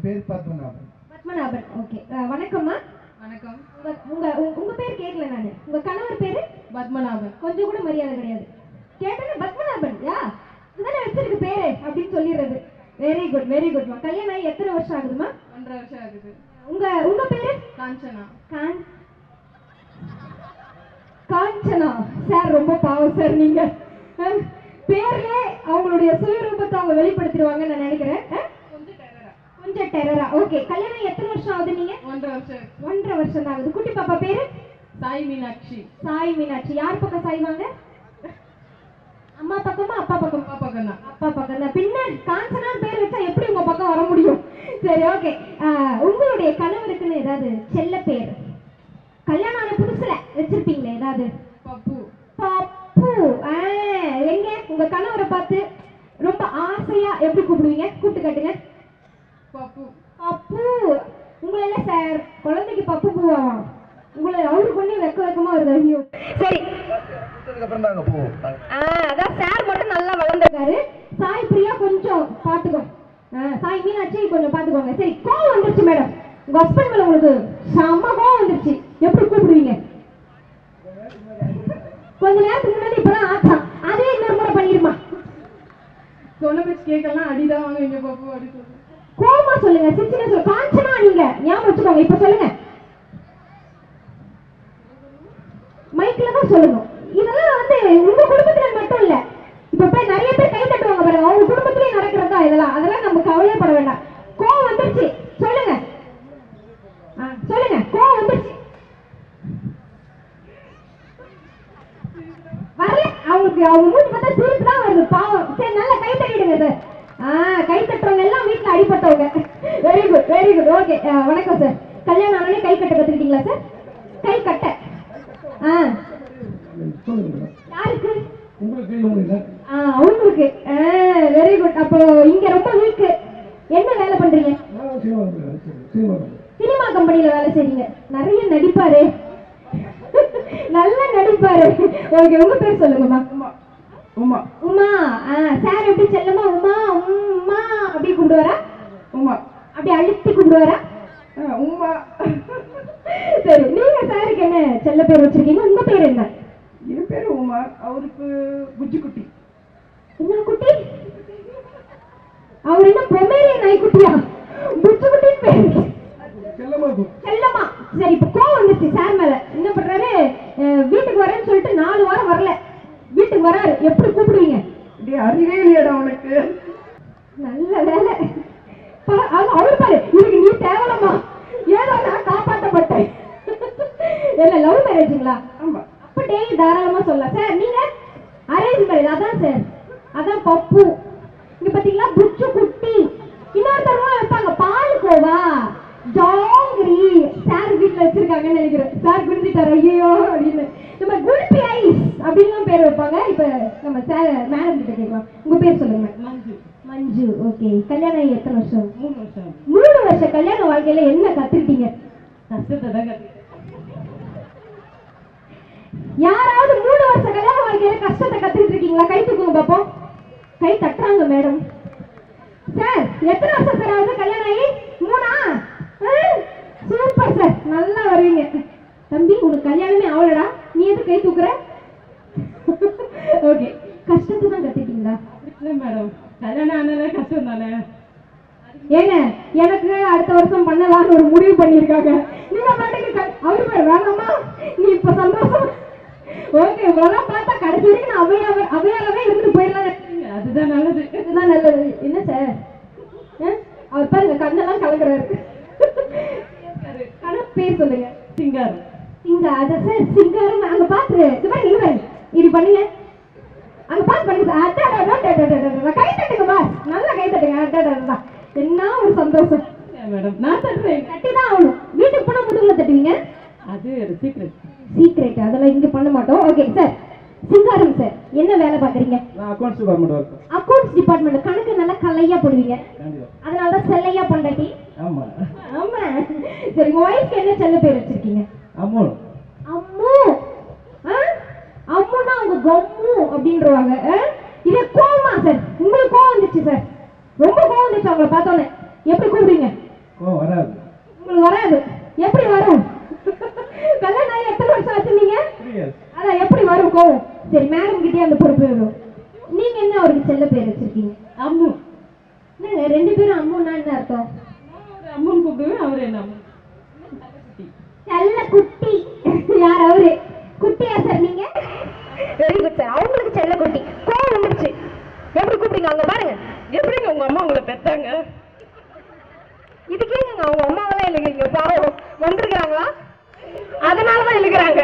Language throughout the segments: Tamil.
பேர் பத்மநாபன் பத்மநாபன் ஓகே வணக்கம்மா வணக்கம் உங்க உங்க உங்க- உங்க பேர் கேட்கல நானு உங்க கணவர் பேரு பத்மநாபன் கொஞ்சம் கூட மரியாதை கிடையாது கேட்டேன்னு பத்மநாபன் யா இதுதானே வச்சிருக்கு பேரு அப்படின்னு சொல்லிடுறது வெரி குட் வெரி குட்மா கல்யாணம் ஆகி எத்தனை வருஷம் ஆகுதுமா ஒன்றரை வருஷம் ஆகுது உங்க உங்க பேரு காஞ்சனா கான் காஞ்சனா சார் ரொம்ப பாவம் சார் நீங்க அஹ், பேர்லே அவங்களுடைய சுயரூபத்தை அவங்க வெளிப்படுத்திடுவாங்கன்னு நான் நினைக்கிறேன் அஹ், கொஞ்சம் டெரரா கொஞ்சம் டெரரா ஓகே கல்யாணம் எத்தனை வருஷம் ஆகுது நீங்க ஒன்றரை வருஷம் ஒன்றரை வருஷம் தான் ஆகுது குட்டி பாப்பா பேரு சாய் மீனாட்சி சாய் மீனாட்சி யார் பக்கம் சாய்வாங்க அம்மா பக்கமா அப்பா பக்கமா அப்பா பக்கம் தான் அப்பா பக்கம் தான் பின்ன காஞ்சனான்னு பேர் வச்சா எப்படி உங்க பக்கம் வர முடியும் சரி ஓகே உங்களுடைய கணவருக்குன்னு ஏதாவது செல்ல பேர் கல்யாணம் ஆன புதுசுல வச்சிருப்பீங்களே ஏதாவது பப்பு பப்பு ஆ, எங்க உங்க கணவரை பார்த்து ரொம்ப ஆசையா எப்படி கூப்பிடுவீங்க கூப்பிட்டு காட்டுங்க பப்பு பப்பு உங்களை இல்ல சார் குழந்தைக்கு பப்பு பூவாம் உங்களை அவரு பண்ணி வெக்க வெக்கமா வருது ஐயோ சரி அப்புறம் தாங்க போவோம் ஆ, அதான் சார் மட்டும் நல்லா வளர்ந்துருக்காரு சாய் பிரியா கொஞ்சம் பாத்துக்கோ ஆ, சாய் மீனாட்சி கொஞ்சம் பாத்துக்கோங்க சரி கோவம் வந்துருச்சு மேடம் உங்க ஹஸ்பண்ட் மேல உங்களுக்கு செம்ம கோவம் வந்துருச்சு எப்படி கூப்பிடுவீங்க கொஞ்ச நேரத்துக்கு முன்னாடி இப்பதான் ஆச்சான் அதே இன்னொரு முறை பண்ணிருமா சொன்ன பேச்சு கேட்கலாம் அடிதான் வாங்குவீங்க பப்பு அப்படி சொல்லு கோவமா சொல்லுங்க சிரிச்சுனே சொல்லு காஞ்சனா நீங்க ஞாபகம் வச்சுக்கோங்க இப்ப சொல்லுங்க மைக்ல தான் சொல்லணும் இதெல்லாம் வந்து உங்க குடும்பத்துல மட்டும் இல்ல இப்ப போய் நிறைய பேர் கை தட்டுவாங்க பாருங்க அவங்க குடும்பத்திலயும் நடக்கிறதா இதெல்லாம் அதெல்லாம் நம்ம கவலையப்பட வேண்டாம் கோவம் வந்துருச்சு சொல்லுங்க ஆ, சொல்லுங்க கோவம் வந்துருச்சு வரல அவங்களுக்கு அவங்க மூஞ்சி பார்த்தா சிரிப்பு தான் வருது பாவம் சரி நல்லா கை தட்டிடுங்க சார் ஆ கை தட்டுறவங்க எல்லாம் வீட்ல அடிபட்டவங்க very good very good okay வணக்கம் சார் கல்யாணம் ஆனோடனே கை கட்ட கத்துக்கிட்டீங்களா சார் கை கட்ட ஆ சொல்லுங்க மேடம் யாருக்கு உங்களுக்கு உங்களுக்கு ஆ அவங்களுக்கு வெரி குட் அப்போ இங்க ரொம்ப வீக்கு என்ன வேலை பண்றீங்க நான் சினிமா சினிமா சினிமா கம்பெனில வேலை செய்றீங்க நிறைய நடிப்பாரு நல்லா நடிப்பாரு ஓகே உங்க பேர் சொல்லுங்கம்மா உமா உமா உமா ஆ சார் எப்படி செல்லமா உமா உம்மா அப்படி கூப்பிடுவாரா உமா அப்படி அழுத்தி கூப்பிடுவாரா ஆ, உமா சரி நீங்க சாருக்கு என்ன செல்ல பேர் வச்சிருக்கீங்க உங்க பேர் என்ன என் பேரு உமா அவருக்கு புஜ்ஜி குட்டி என்ன குட்டி அவர் என்ன பொமேரியன் நாய்க்குட்டியா புச்சு குட்டின்னு பேரு செல்லமா இருக்கும் செல்லம்மா சரி இப்ப கோவம் வந்துருச்சு சார் மேல என்ன பண்றாரு அஹ், வீட்டுக்கு வரேன்னு சொல்லிட்டு நாலு வாரம் வரல வீட்டுக்கு வராரு எப்படி கூப்பிடுவீங்க டேய் அறிவே இல்லையாடா உனக்கு நல்ல வேலை பா- அவ- அவரு பாரு இதுக்கு நீ தேவலம்மா ஏதோ நான் காப்பாற்றப்பட்டேன் என்ன லவ் மேரேஜுங்களா ஆமா அப்ப டெய்லி தாராளமா சொல்லலாம் சார் நீங்க அரேஞ்ச் மேரேஜ் அதான் சார் அதான் பப்பு இங்க பாத்தீங்களா புச்சு குட்டி இன்னொருத்தவங்க வைப்பாங்க பால் கோவா ஜாங்கிரி சார் வீட்ல வச்சிருக்காங்கன்னு நினைக்கிறேன் சார் குடிச்சிட்டாரு ஐயோ அப்படின்னு நம்ம குல்பி ஐஸ் அப்படின்லாம் பேர் வைப்பாங்க இப்ப நம்ம சார் மேடம் கிட்ட கேட்கலாம் உங்க பேர் சொல்லுங்க மஞ்சு மஞ்சு ஓகே கல்யாணம் ஆகி எத்தனை வருஷம் மூணு வருஷம் மூணு வருஷம் கல்யாண வாழ்க்கையில என்ன கத்துக்கிட்டீங்க கஷ்டத்தை தான் கற்றுக்கிட்டேன் யாராவது மூணு வருஷம் கல்யாண வாழ்க்கையில கஷ்டத்தை கத்துக்கிட்டு இருக்கீங்களா கை தூக்குங்க பாப்போம் கை தட்டுறாங்க மேடம் சார் எத்தனை வருஷம் சார் ஆகுது கல்யாணம் ஆகி மூணா சூப்பர் சார் நல்லா வருவீங்க தம்பி உனக்கு கல்யாணமே ஆகலடா நீ எது கை தூக்குற ஓகே கஷ்டத்தை தான் கத்துக்கிட்டீங்களா இல்லை மேடம் கல்யாணம் ஆனதே கஷ்டம் தானே ஏங்க எனக்கு அடுத்த வருஷம் பண்ணலாம்னு ஒரு முடிவு பண்ணியிருக்காங்க நீங்க பாட்டுக்கு க- அவரு பேர் வேணாமா நீ இப்ப சந்தோஷம் ஓகே இவ்வளவுதான் பார்த்தா கடைசி வரைக்கும் நான் அவையாவே அவையாகவே இருந்துட்டு போயிடலாம் அதுதான் நல்லது இதுதான் நல்லது என்ன சார் ஆ? அவர் பாருங்க கண்ணெல்லாம் கலக்குறாரு கணக்கு பேர் சொல்லுங்க சிங்கார் சிங்கா அத சார் சிங்காரம் அங்க பாத்துரு இது பாருங்க இது பாருங்க இது பண்ணுங்க அங்க பாத்து பண்ணுங்க சார். அடா, அடா, அடா, அடா, அடா, அடா. கை தட்டுங்க பாஸ் நல்லா கை தட்டுங்க அடா, அடா, அடா. என்ன ஒரு சந்தோஷம் மேடம் நான் தட்டுறேன் தட்டி தான் ஆகணும் வீட்டுக்கு போனா முதுகுல தட்டுவீங்க அது ஒரு சீக்ரெட் சீக்ரெட் அதெல்லாம் இங்க பண்ண மாட்டோம் ஓகே சார் சிங்காரம் சார் என்ன வேலை பாக்குறீங்க நான் accounts department work accounts department கணக்கு நல்லா கலையா போடுவீங்க கண்டிப்பா அதனால தான் செல்லையா பண்டாட்டி ஆமா ஆமா சரி உங்க ஒய்ஃப்க்கு என்ன செல்ல பேர் வச்சிருக்கீங்க அம்மோன் அம்மு ஆ? அம்முன்னா அவங்க கம்மு அப்படின்றவாங்க ஆ? இதே கோவமா சார் உங்களுக்கு கோவம் வந்துச்சு சார் ரொம்ப கோவம் வந்துச்சு அவங்கள பார்த்தோன்னே எப்படி கூப்பிடுங்க அவரு என்ன செல்ல குட்டி யார் அவரு குட்டியா சார் நீங்க வெரி குட் சார் அவங்களுக்கு செல்ல குட்டி கோவம் வந்துருச்சு எப்படி கூப்பிடுங்க அங்க பாருங்க எப்படிங்க உங்க அம்மா உங்களை பெத்தாங்க இதுக்கே நீங்க அவங்க அம்மாவெல்லாம் இல்லைங்க பாவம் வந்திருக்காங்களா அதனாலதான் இழுக்கிறாங்க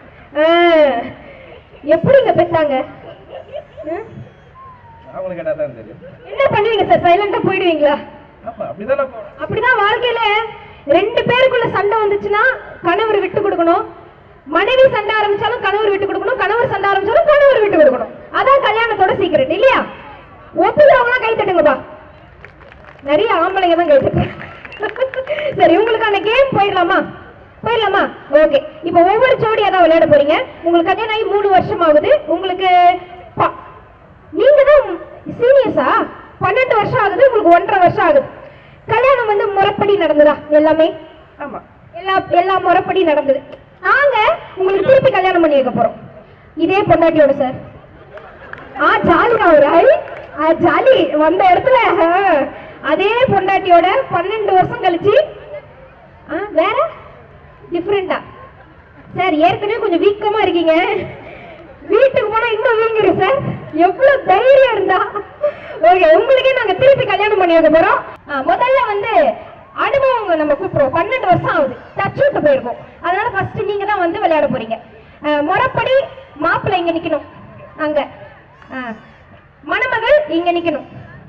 எப்படிங்க பெத்தாங்க ஆ? அவங்களுக்கு கேட்டா தான் தெரியும் என்ன பண்ணுவீங்க சார் சைலண்டா போயிடுவீங்களா ஆமா அப்படிதானே போகணும் அப்படிதான் வாழ்க்கையில ரெண்டு பேருக்குள்ள சண்டை வந்துச்சுன்னா கணவர் விட்டு கொடுக்கணும் மனைவி சண்டை ஆரம்பிச்சாலும் கணவர் விட்டு கொடுக்கணும் கணவர் சண்டை ஆரம்பிச்சாலும் கணவர் விட்டு கொடுக்கணும் அதான் கல்யாணத்தோட சீக்கிரம் இல்லையா ஒப்புக்கிறவங்களாம் கை தட்டுங்கப்பா நிறைய ஆம்பளைங்க தான் கை தட்டு சரி உங்களுக்கான கேம் போயிடலாமா போயிடலாமா ஓகே இப்போ ஒவ்வொரு ஜோடியா தான் விளையாட போறீங்க உங்களுக்கு கல்யாணம் ஆகி மூணு வருஷம் ஆகுது உங்களுக்கு ப- நீங்க தான் சீனியர்ஸா பன்னெண்டு வருஷம் ஆகுது உங்களுக்கு ஒன்றரை வருஷம் ஆகுது கல்யாணம் வந்து முறைப்படி நடந்ததா எல்லாமே ஆமா எல்லா எல்லா முறைப்படி நடந்தது நாங்க உங்களுக்கு திருப்பி கல்யாணம் பண்ணி வைக்க போறோம் இதே பொண்டாட்டியோட சார் ஆ ஜாலி அவர் ஆ ஜாலி வந்த இடத்துல ஆ, அதே பொண்டாட்டியோட பன்னெண்டு வருஷம் கழிச்சு ஆ வேற டிஃப்ரெண்டா சார் ஏற்கனவே கொஞ்சம் வீக்கமா இருக்கீங்க வீட்டுக்கு போனா இன்னும் வீங்கிரும் சார் எவ்வளவு தைரியம் இருந்தா ஓகே உங்களுக்கே நாங்க திருப்பி கல்யாணம் பண்ணி வைக்க போறோம் ஆ, முதல்ல வந்து அனுபவம் நம்ம கூப்பிடுவோம் பன்னெண்டு வருஷம் ஆகுது டச் விட்டு போயிருக்கோம் அதனால ஃபர்ஸ்ட் நீங்க தான் வந்து விளையாட போறீங்க ஆ, முறைப்படி மாப்பிள்ளை இங்க நிக்கணும் அங்க ஆ, மணமகள் இங்க நிக்கணும்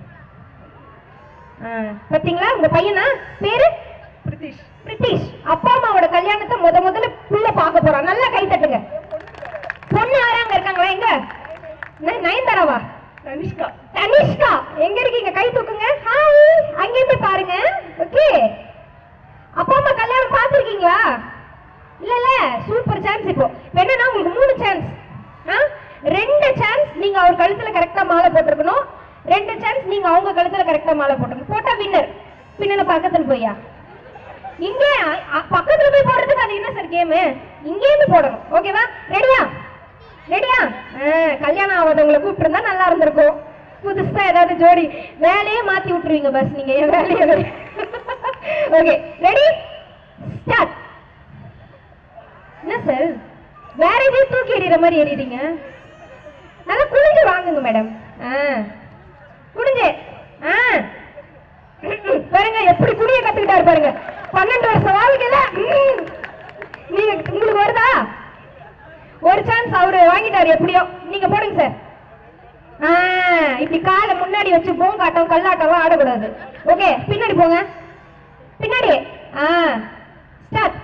ஆ, பாத்தீங்களா உங்க பையனா பேரு பிரிட்டிஷ் பிரிட்டிஷ் அப்பா அம்மாவோட கல்யாணத்தை முத முதல்ல புள்ள பார்க்க போறான் நல்லா கை தட்டுங்க பொண்ணு யாராங்க இருக்காங்களா எங்க ந- நயன்தாராவா தனிஷ்கா தனிஷ்கா எங்க இருக்கீங்க கை தூக்குங்க ஹாய் அங்க இருந்து பாருங்க ஓகே அப்பா அம்மா கல்யாணம் பார்த்திருக்கீங்களா இல்ல இல்ல சூப்பர் சான்ஸ் இப்போ இப்ப என்னன்னா உங்களுக்கு மூணு சான்ஸ் ரெண்டு சான்ஸ் நீங்க அவர் கழுத்துல கரெக்டா மாலை போட்டிருக்கணும் ரெண்டு சான்ஸ் நீங்க அவங்க கழுத்துல கரெக்டா மாலை போட்டிருக்கணும் போட்டா வின்னர் பின்னால பக்கத்துல போயா இங்கே அ- அ- பக்கத்துல போய் போடுறதுக்கு அது என்ன சார் கேமு இங்கே இருந்து போடணும் ஓகேவா ரெடியா ரெடியா கல்யாணம் ஆகாதவங்களை கூப்பிட்டுருந்தா நல்லா இருந்திருக்கும் புதுசா ஏதாவது ஜோடி வேலையே மாத்தி விட்டுருவீங்க பஸ் நீங்க என் வேலையை ஓகே ரெடி ஸ்டார்ட் என்ன சார் வேற எதையும் தூக்கி எறிகிற மாதிரி எறிறீங்க நல்லா குனிஞ்சு வாங்குங்க மேடம் ஆ குனிஞ்சு ஆ பாருங்க எப்படி குனிய கத்துக்கிட்டாரு பாருங்க பன்னெண்டு வருஷம் வாழ்க்கையில ம். நீங்க உங்களுக்கு வருதா ஒரு சான்ஸ் அவரு வாங்கிட்டாரு எப்படியோ நீங்க போடுங்க சார் ஆ இப்படி காலை முன்னாடி வச்சு பூங்காட்டம் கல்லாட்டம்லாம் ஆடக்கூடாது ஓகே பின்னாடி போங்க பின்னாடி ஆ ஸ்டார்ட்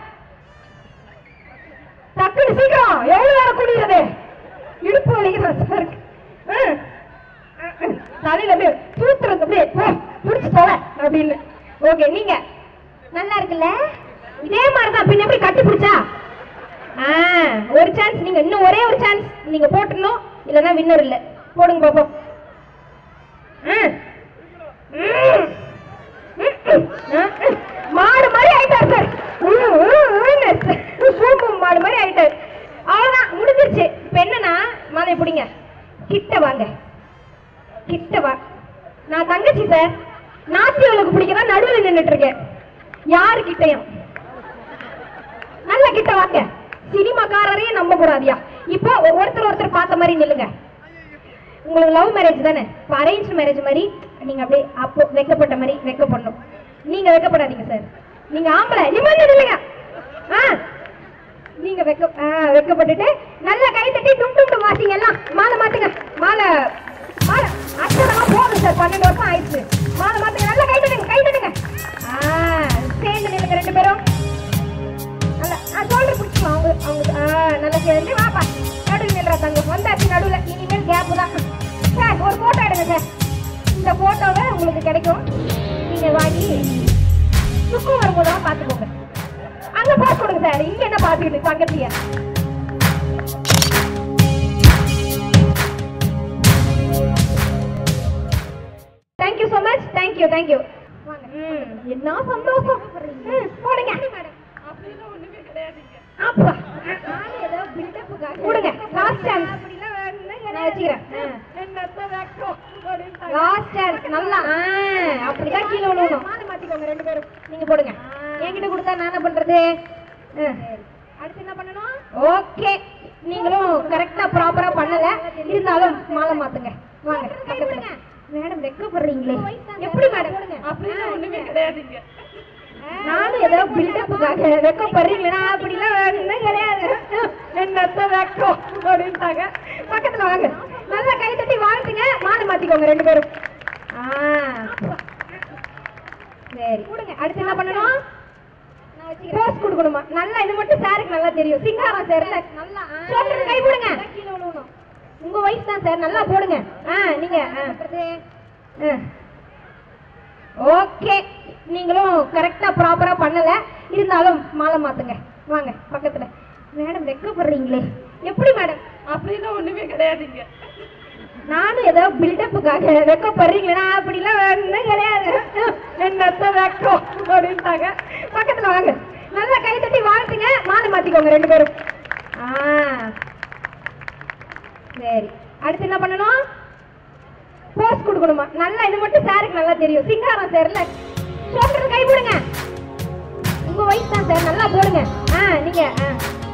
டக்குனு சீக்கிரம் எவ்வளவு நேரம் குடிக்கிறது இடுப்பு வலிக்குதான் சார் ஆ. தலையில அப்படியே தூத்துறது அப்படியே போ புடிச்சு தொலை அப்படின்னு ஓகே நீங்க நல்லா இருக்குல்ல இதே மாதிரி தான் பின்ன எப்படி கட்டி பிடிச்சா ஆ ஒரு சான்ஸ் நீங்க இன்னும் ஒரே ஒரு சான்ஸ் நீங்க போட்டுடணும் இல்லைன்னா வின்னர் இல்ல போடுங்க பாப்போம் ஆ. ம். ம், ம். ஆ, ம். மாடு மாதிரி ஆயிட்டார் சார் ம், ம், ம்னு. பூம்பும் மாடு மாதிரி ஆயிட்டார் அவ்வளவுதான் முடிஞ்சிருச்சு இப்ப என்னன்னா மாலை பிடிங்க கிட்ட வாங்க கிட்ட வா நான் தங்கச்சி சார் நாத்தியவளுக்கு பிடிக்கதான் நடுவில் நின்னுட்டு இருக்கேன் யாரு கிட்டயும் நல்ல கிட்ட வாங்க சினிமாக்காரரையே நம்ப கூடாதியா இப்போ ஒ- ஒருத்தர் ஒருத்தர் பார்த்த மாதிரி நில்லுங்க உங்களுக்கு லவ் மேரேஜ் தானே இப்போ அரேஞ்ச் மேரேஜ் மாதிரி நீங்க அப்படியே அப்போ வெக்கப்பட்ட மாதிரி வெக்கப்படணும் நீங்க வெக்கப்படாதீங்க சார் நீங்க ஆம்பளை நிமிர்ந்து நில்லுங்க ஆ நீங்க வெக்க ஆ, வெக்கப்பட்டுட்டு நல்லா கை தட்டி டும் டும் டும் வாசிங்க எல்லாம் மாலை மாத்துங்க மாலை மாலை அச்சதெல்லாம் போதும் சார் பன்னெண்டு வருஷம் ஆயிடுச்சு மாலை மாத்துங்க நல்லா கை தட்டுங்க கை தட்டுங்க ஆ சேர்ந்து நில்லுங்க ரெண்டு பேரும் நல்லா ஆ ஷோல்டர் பிடிச்சிக்கலாம் அவங்க அவங்க ஆ நல்லா சேர்ந்து வாப்பா நடுவில் நில்றா தங்க வந்தாச்சு நடுவில் இனிமேல் கேப்பு தான் சார் ஒரு ஃபோட்டோ எடுங்க சார் இந்த ஃபோட்டோவை உங்களுக்கு கிடைக்கும் நீங்க வாங்கி சுக்கும் வரும்போதெல்லாம் பார்த்துக்கோங்க அங்க போஸ்ட் கொடுங்க சார் இங்க என்ன பார்த்துக்கிட்டு தங்கத்திய thank you so much thank you thank you என்ன சந்தோஷம் ம், போடுங்க அப்பா கொடுங்க லாஸ்ட் சான்ஸ் நான் வச்சுக்கிறேன் லாஸ்ட் சான்ஸ் நல்லா ஆ, அப்படிதான் கீழே விழுவணும் மாத்திக்கோங்க ரெண்டு பேரும் நீங்க போடுங்க என்கிட்ட கொடுத்தா நான் என்ன பண்றது ஆ. அடுத்து என்ன பண்ணணும் ஓகே நீங்களும் கரெக்டா ப்ராப்பரா பண்ணல இருந்தாலும் மாலை மாத்துங்க வாங்க பக்கத்துல மேடம் வெக்கப்படுறீங்களே எப்படி மேடம் அப்படிலாம் ஒண்ணுமே கிடையாதுங்க நானும் ஏதோ பில்டப்புக்காக வெக்கப்படுறீங்களா அப்படிலாம் ஒண்ணும் கிடையாது என்னத்த வெக்கம் அப்படின்ட்டாங்க பக்கத்துல வாங்க நல்லா கை தட்டி வாழ்த்துங்க மாலை மாத்திக்கோங்க ரெண்டு பேரும் ஆ சரி கொடுங்க அடுத்து என்ன பண்ணணும் போஸ் கொடுக்கணுமா நல்லா இது மட்டும் சாருக்கு நல்லா தெரியும் சிங்காரம் சார் நல்லா சொல்றது கை போடுங்க கீழே விழுவணும் உங்க வயசு தான் சார் நல்லா போடுங்க ஆ நீங்க ஓகே நீங்களும் கரெக்டா ப்ராப்பரா பண்ணல இருந்தாலும் மாலை மாத்துங்க வாங்க பக்கத்துல மேடம் வெக்கப்படுறீங்களே எப்படி மேடம் அப்படிலாம் ஒண்ணுமே கிடையாதுங்க நானும் ஏதோ பில்டப்புக்காக வெக்கப்படுறீங்களா அப்படிலாம் ஒண்ணும் கிடையாது என்னத்த வெக்கம் அப்படின்ட்டாங்க பக்கத்துல வாங்க நல்லா கை தட்டி வாழ்த்துங்க மாலை மாத்திக்கோங்க ரெண்டு பேரும் ஆ சரி அடுத்து என்ன பண்ணணும் போஸ் கொடுக்கணுமா நல்லா இது மட்டும் சாருக்கு நல்லா தெரியும் சிங்காரம் சார்ல சொல்றது கை போடுங்க உங்க வயசு தான் சார் நல்லா போடுங்க ஆ நீங்க ஆ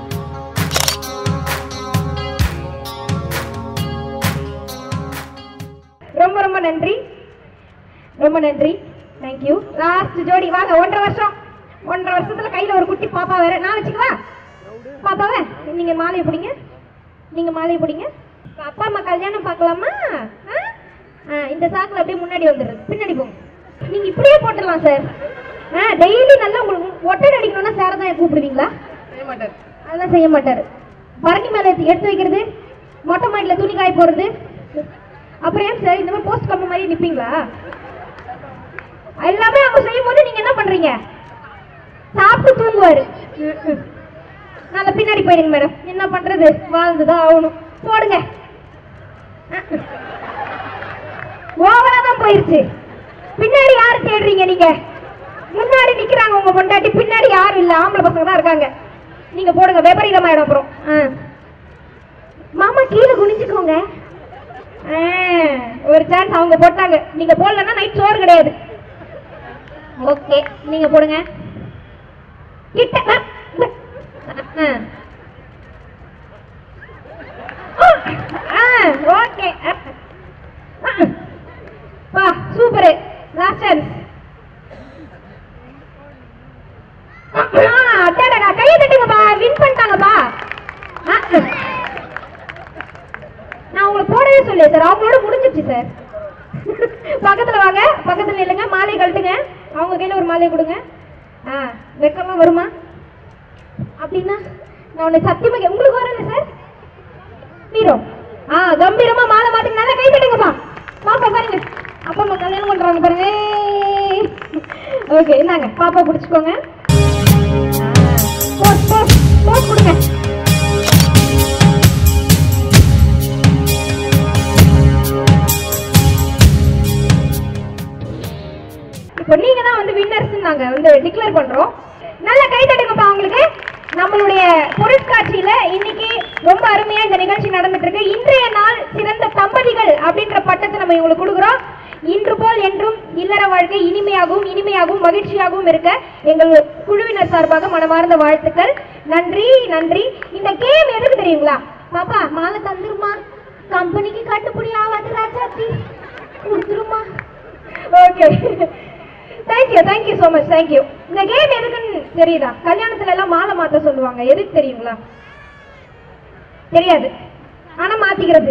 ரொம்ப ரொம்ப நன்றி ரொம்ப நன்றி தேங்க்யூ லாஸ்ட் ஜோடி வாங்க ஒன்றரை வருஷம் ஒன்றரை வருஷத்துல கையில ஒரு குட்டி பாப்பா வேற நான் வச்சுக்கவா பாப்பாவை நீங்க மாலையை பிடிங்க நீங்க மாலையை பிடிங்க அப்பா அம்மா கல்யாணம் பார்க்கலாமா ஆ? ஆ, இந்த சாக்குல அப்படியே முன்னாடி வந்துடுறது பின்னாடி போங்க நீங்க இப்படியே போட்டுடலாம் சார் ஆ டெய்லி நல்லா உங்களுக்கு ஒட்டை அடிக்கணும்னா சாரை தான் கூப்பிடுவீங்களா செய்ய மாட்டாரு அதெல்லாம் செய்ய மாட்டாரு பரங்கி மேல எடுத்து எடுத்து வைக்கிறது மொட்டை மாடியில துணி காய போடுறது அப்புறம் ஏன் சார் இந்த மாதிரி போஸ்ட் கம்ப மாதிரி நிப்பீங்களா எல்லாமே அவங்க செய்யும் போது நீங்க என்ன பண்றீங்க சாப்பிட்டு தூங்குவாரு ம், ம். நல்ல பின்னாடி போயிடுங்க மேடம் என்ன பண்றது வாழ்ந்துதான் ஆகணும் போடுங்க ஓவரா தான் போயிருச்சு பின்னாடி யாரு தேடுறீங்க நீங்க முன்னாடி நிக்கிறாங்க உங்க பொண்டாட்டி பின்னாடி யாரும் இல்ல ஆம்பளை பசங்க தான் இருக்காங்க நீங்க போடுங்க விபரீதமாயிடும் அப்புறம் ஆ. மாமா கீழே குனிஞ்சுக்கோங்க ஆ, ஒரு சான்ஸ் அவங்க போட்டாங்க நீங்க போடலன்னா நைட் சோறு கிடையாது ஓகே நீங்க போடுங்க கிட்ட ஆ, ஆ. ஆ, ஓகே பா சூப்பர் லாஸ்ட் சான்ஸ் அடடடா கையை தட்டுங்கப்பா வின் பண்ணிட்டாங்கப்பா ஆ. நான் உங்களை போடவே சொல்லியே சார் அவங்களோட முடிஞ்சிருச்சு சார் பக்கத்துல வாங்க பக்கத்துல நில்லுங்க மாலை கழட்டுங்க அவங்க கையில ஒரு மாலையை கொடுங்க ஆ வெக்கமா வருமா அப்படின்னா நான் உன்னை சத்தியமா கே- உங்களுக்கு வரல சார் வீரம் ஆ கம்பீரமா மாலை மாத்துங்க நல்லா கை தட்டுங்கப்பா பாப்பா பாருங்க அப்பா அம்மா கல்யாணம் பண்றாங்க பாருங்க ஓகே இந்தாங்க பாப்பா பிடிச்சுக்கோங்க போஸ் போஸ் போஸ் கொடுங்க இப்போ நீங்க தான் வந்து வின்னர்ஸ் நாங்க வந்து டிக்ளேர் பண்றோம் நல்ல கை தட்டுங்கப்பா உங்களுக்கு நம்மளுடைய பொருட்காட்சியில இன்னைக்கு ரொம்ப அருமையா இந்த நிகழ்ச்சி நடந்துட்டு இருக்கு இன்றைய நாள் சிறந்த தம்பதிகள் அப்படின்ற பட்டத்தை நம்ம இவங்களுக்கு கொடுக்குறோம் இன்று போல் என்றும் இல்லற வாழ்க்கை இனிமையாகவும் இனிமையாகவும் மகிழ்ச்சியாகவும் இருக்க எங்கள் குழுவினர் சார்பாக மனமார்ந்த வாழ்த்துக்கள் நன்றி நன்றி இந்த கேம் எதுக்கு தெரியுங்களா பாப்பா மாலை தந்துருமா கம்பெனிக்கு கட்டுப்படி ஆகாது ராஜாத்தி கொடுத்துருமா okay thank you thank you so much thank you இந்த கேம் எதுக்குன்னு தெரியுதா கல்யாணத்துல எல்லாம் மாலை மாத்த சொல்லுவாங்க எதுக்கு தெரியுங்களா தெரியாது ஆனா மாத்திக்கிறது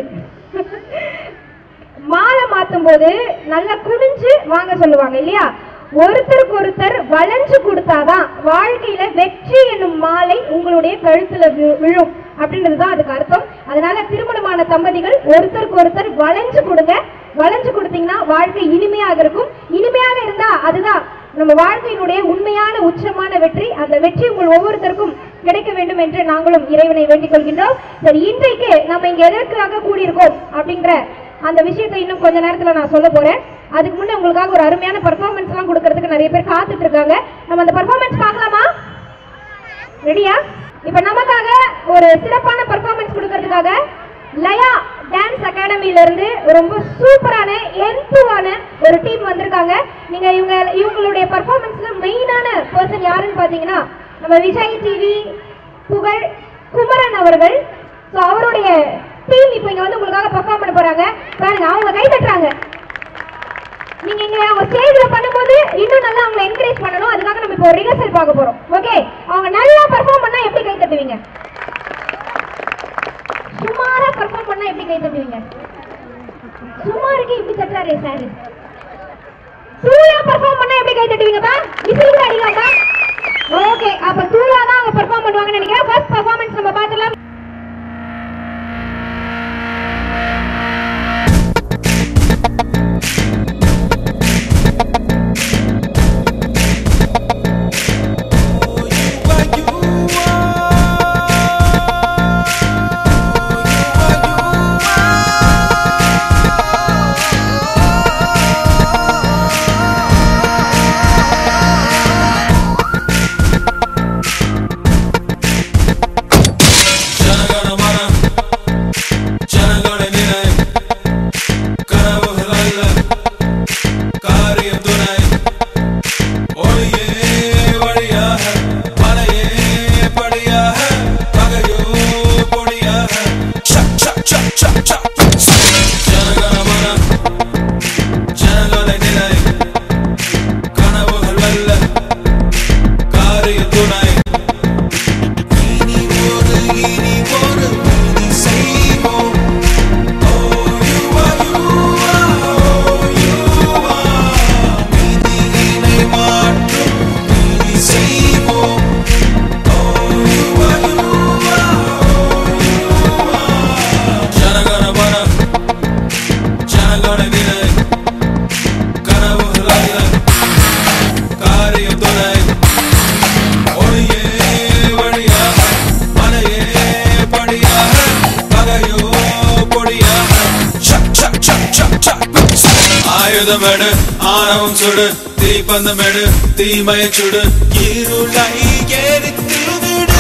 மாலை மாத்தும் போது நல்லா குனிஞ்சு வாங்க சொல்லுவாங்க இல்லையா ஒருத்தருக்கு ஒருத்தர் வளைஞ்சு கொடுத்தாதான் வாழ்க்கையில வெற்றி என்னும் மாலை உங்களுடைய கழுத்துல வி- விழும் அப்படின்றது தான் அதுக்கு அர்த்தம் அதனால திருமணமான தம்பதிகள் ஒருத்தருக்கு ஒருத்தர் வளைஞ்சு கொடுங்க வளைஞ்சு கொடுத்தீங்கன்னா வாழ்க்கை இனிமையாக இருக்கும் இனிமையாக இருந்தா அதுதான் நம்ம வாழ்க்கையினுடைய உண்மையான உச்சமான வெற்றி அந்த வெற்றி உங்கள் ஒவ்வொருத்தருக்கும் கிடைக்க வேண்டும் என்று நாங்களும் இறைவனை வேண்டிக் கொள்கின்றோம் சரி இன்றைக்கு நம்ம இங்க எதற்காக கூடியிருக்கோம் அப்படிங்கிற அந்த விஷயத்தை இன்னும் கொஞ்ச நேரத்துல நான் சொல்ல போறேன் அதுக்கு முன்னே உங்களுக்காக ஒரு அருமையான பர்ஃபார்மன்ஸ் எல்லாம் கொடுக்கறதுக்கு நிறைய பேர் காத்துட்டு இருக்காங்க நம்ம அந்த பர்ஃபார்மன்ஸ் பார்க்கலாமா ரெடியா இப்ப நமக்காக ஒரு சிறப்பான பர்ஃபார்மன்ஸ் கொடுக்கறதுக்காக லயா டான்ஸ் அகாடமில இருந்து ரொம்ப சூப்பரான எந்துவான ஒரு டீம் வந்திருக்காங்க நீங்க இவங்க இவங்களுடைய பர்ஃபார்மன்ஸ்ல மெயினான பர்சன் யாருன்னு பாத்தீங்கன்னா நம்ம விஜய் டிவி புகழ் குமரன் அவர்கள் ஸோ அவருடைய டீம் இப்போ இங்க வந்து உங்களுக்காக பர்ஃபார்ம் பண்ண போறாங்க பாருங்க அவங்க கை தட்டுறாங்க நீங்க இங்க அவங்க ஸ்டேஜ்ல பண்ணும்போது இன்னும் நல்லா அவங்களை என்கரேஜ் பண்ணணும் அதுக்காக நம்ம இப்போ ரிஹர்சல் பார்க்க போறோம் ஓகே அவங்க நல்லா பெர்ஃபார்ம் பண்ணா எப்படி கை தட்டுவீங்க சுமாரா பெர்ஃபார்ம் பண்ணா எப்படி கை தட்டுவீங்க சுமாருக்கு இப்படி தட்டுறாரே சார் தூளா பெர்ஃபார்ம் பண்ணா எப்படி கை தட்டுவீங்கப்பா விசில் அடிக்காப்பா ஓகே அப்ப தூளா தான் அவங்க பெர்ஃபார்ம் பண்ணுவாங்கன்னு நினைக்கிறேன் ஃபர்ஸ்ட் பெர்ஃபார்மன்ஸ் நம்ம பார்த்துலாம் ஜனகணமன ஜனகண நினை கனவுகள் அல்ல காரியம் துணை ஒளியே வழியாக மலையே படியாக பகையோ பொடியாக சக் சக் சக் சக் சக் ஜனகணமன ஜனகண நினை கனவுகள் அல்ல காரியம் துணை இனி ஒரு இனி ஒரு நீதி செய்வோம் ஓ யுவா யுவா ஓ யுவா நீதியினை மாற்றும் நீதி செய்வோம் ஓ யுவா யுவா ஓ யுவா ஜனகண மன ஜனகண நிலை கனவுகள் அல்ல காரியம் துணை ஒளியே வழியாக மலையே படியாக பகையோ பொடியாக சக் சக் சக் சக் சக் ஆயுதமெடு ஆணவம் சுடு தீப்பந்தமெடு தீமையை சுடு இருளை எரித்து விடு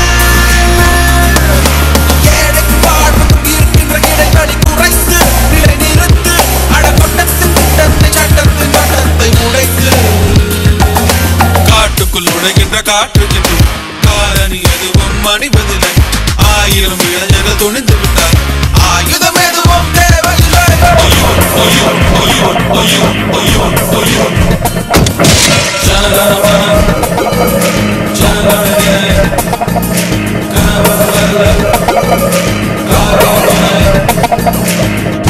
ஏழைக்கு வாழ்வுக்கும் இருக்கின்ற இடைவெளி குறைத்து நிலை நிறுத்து அடக்கொட்டத்தின் திட்டத்தை சட்டத்தின் வட்டத்தை உடைத்து காட்டுக்குள் நுழைகின்ற காற்று சிட்டு காலனி எதுவும் மணிவதில்லை ஆயிரம் இளைஞர்கள் துணிந்து விட்டார் ஆயுதம் எதுவும் தேவையில்லை ஒய்யோ, ஒய்யோ, ஒய்யோ, ஒய்யோ, ஒய்யோ, ஒய்யோ. ஜனகணமன, ஜனகணநிலை, கனவுகள் அல்ல, காரியம் துணை.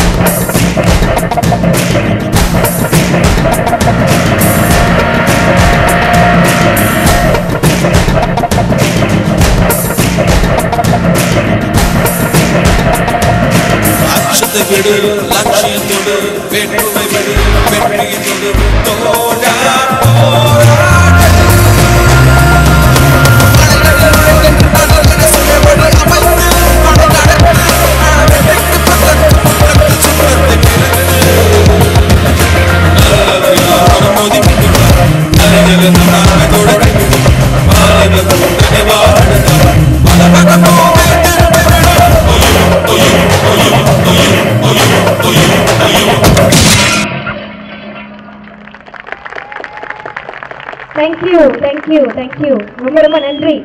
அச்சத்தை விடு லட்சியத்தோடு வேற்றுமை விடு வெற்றியத்தோடு தோடா போராடு தேங்க்யூ தேங்க்யூ தேங்க்யூ ரொம்ப ரொம்ப நன்றி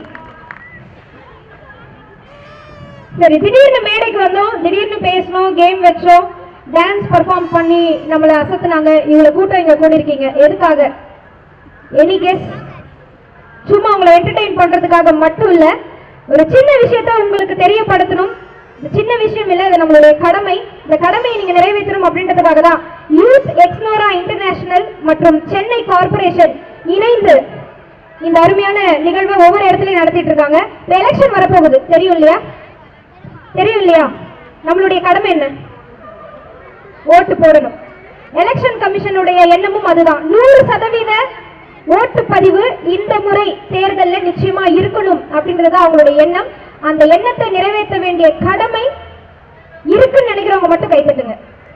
சரி திடீர்னு மேடைக்கு வந்தோம் திடீர்னு பேசணும் கேம் வச்சோம் டான்ஸ் பர்ஃபார்ம் பண்ணி நம்மளை அசத்துனாங்க இவ்வளவு கூட்டம் இங்க கூடியிருக்கீங்க எதுக்காக எனி கெஸ் சும்மா உங்களை என்டர்டெயின் பண்றதுக்காக மட்டும் இல்ல ஒரு சின்ன விஷயத்த உங்களுக்கு தெரியப்படுத்தணும் இந்த சின்ன விஷயம் இல்ல இது நம்மளுடைய கடமை இந்த கடமையை நீங்க நிறைவேற்றணும் அப்படின்றதுக்காக தான் யூத் எக்ஸ்னோரா இன்டர்நேஷனல் மற்றும் சென்னை கார்ப்பரேஷன் இணைந்து இந்த அருமையான நிகழ்வை ஒவ்வொரு இடத்துலயும் நடத்திட்டு இருக்காங்க இந்த எலெக்ஷன் வரப்போகுது தெரியும் இல்லையா தெரியும் இல்லையா நம்மளுடைய கடமை என்ன ஓட்டு போடணும் எலெக்ஷன் கமிஷனுடைய எண்ணமும் அதுதான் நூறு சதவீத ஓட்டு பதிவு இந்த முறை தேர்தல்ல நிச்சயமா இருக்கணும் அப்படின்றது அவங்களுடைய எண்ணம் அந்த எண்ணத்தை நிறைவேற்ற வேண்டிய கடமை இருக்குன்னு நினைக்கிறவங்க மட்டும் கைத்தட்டுங்க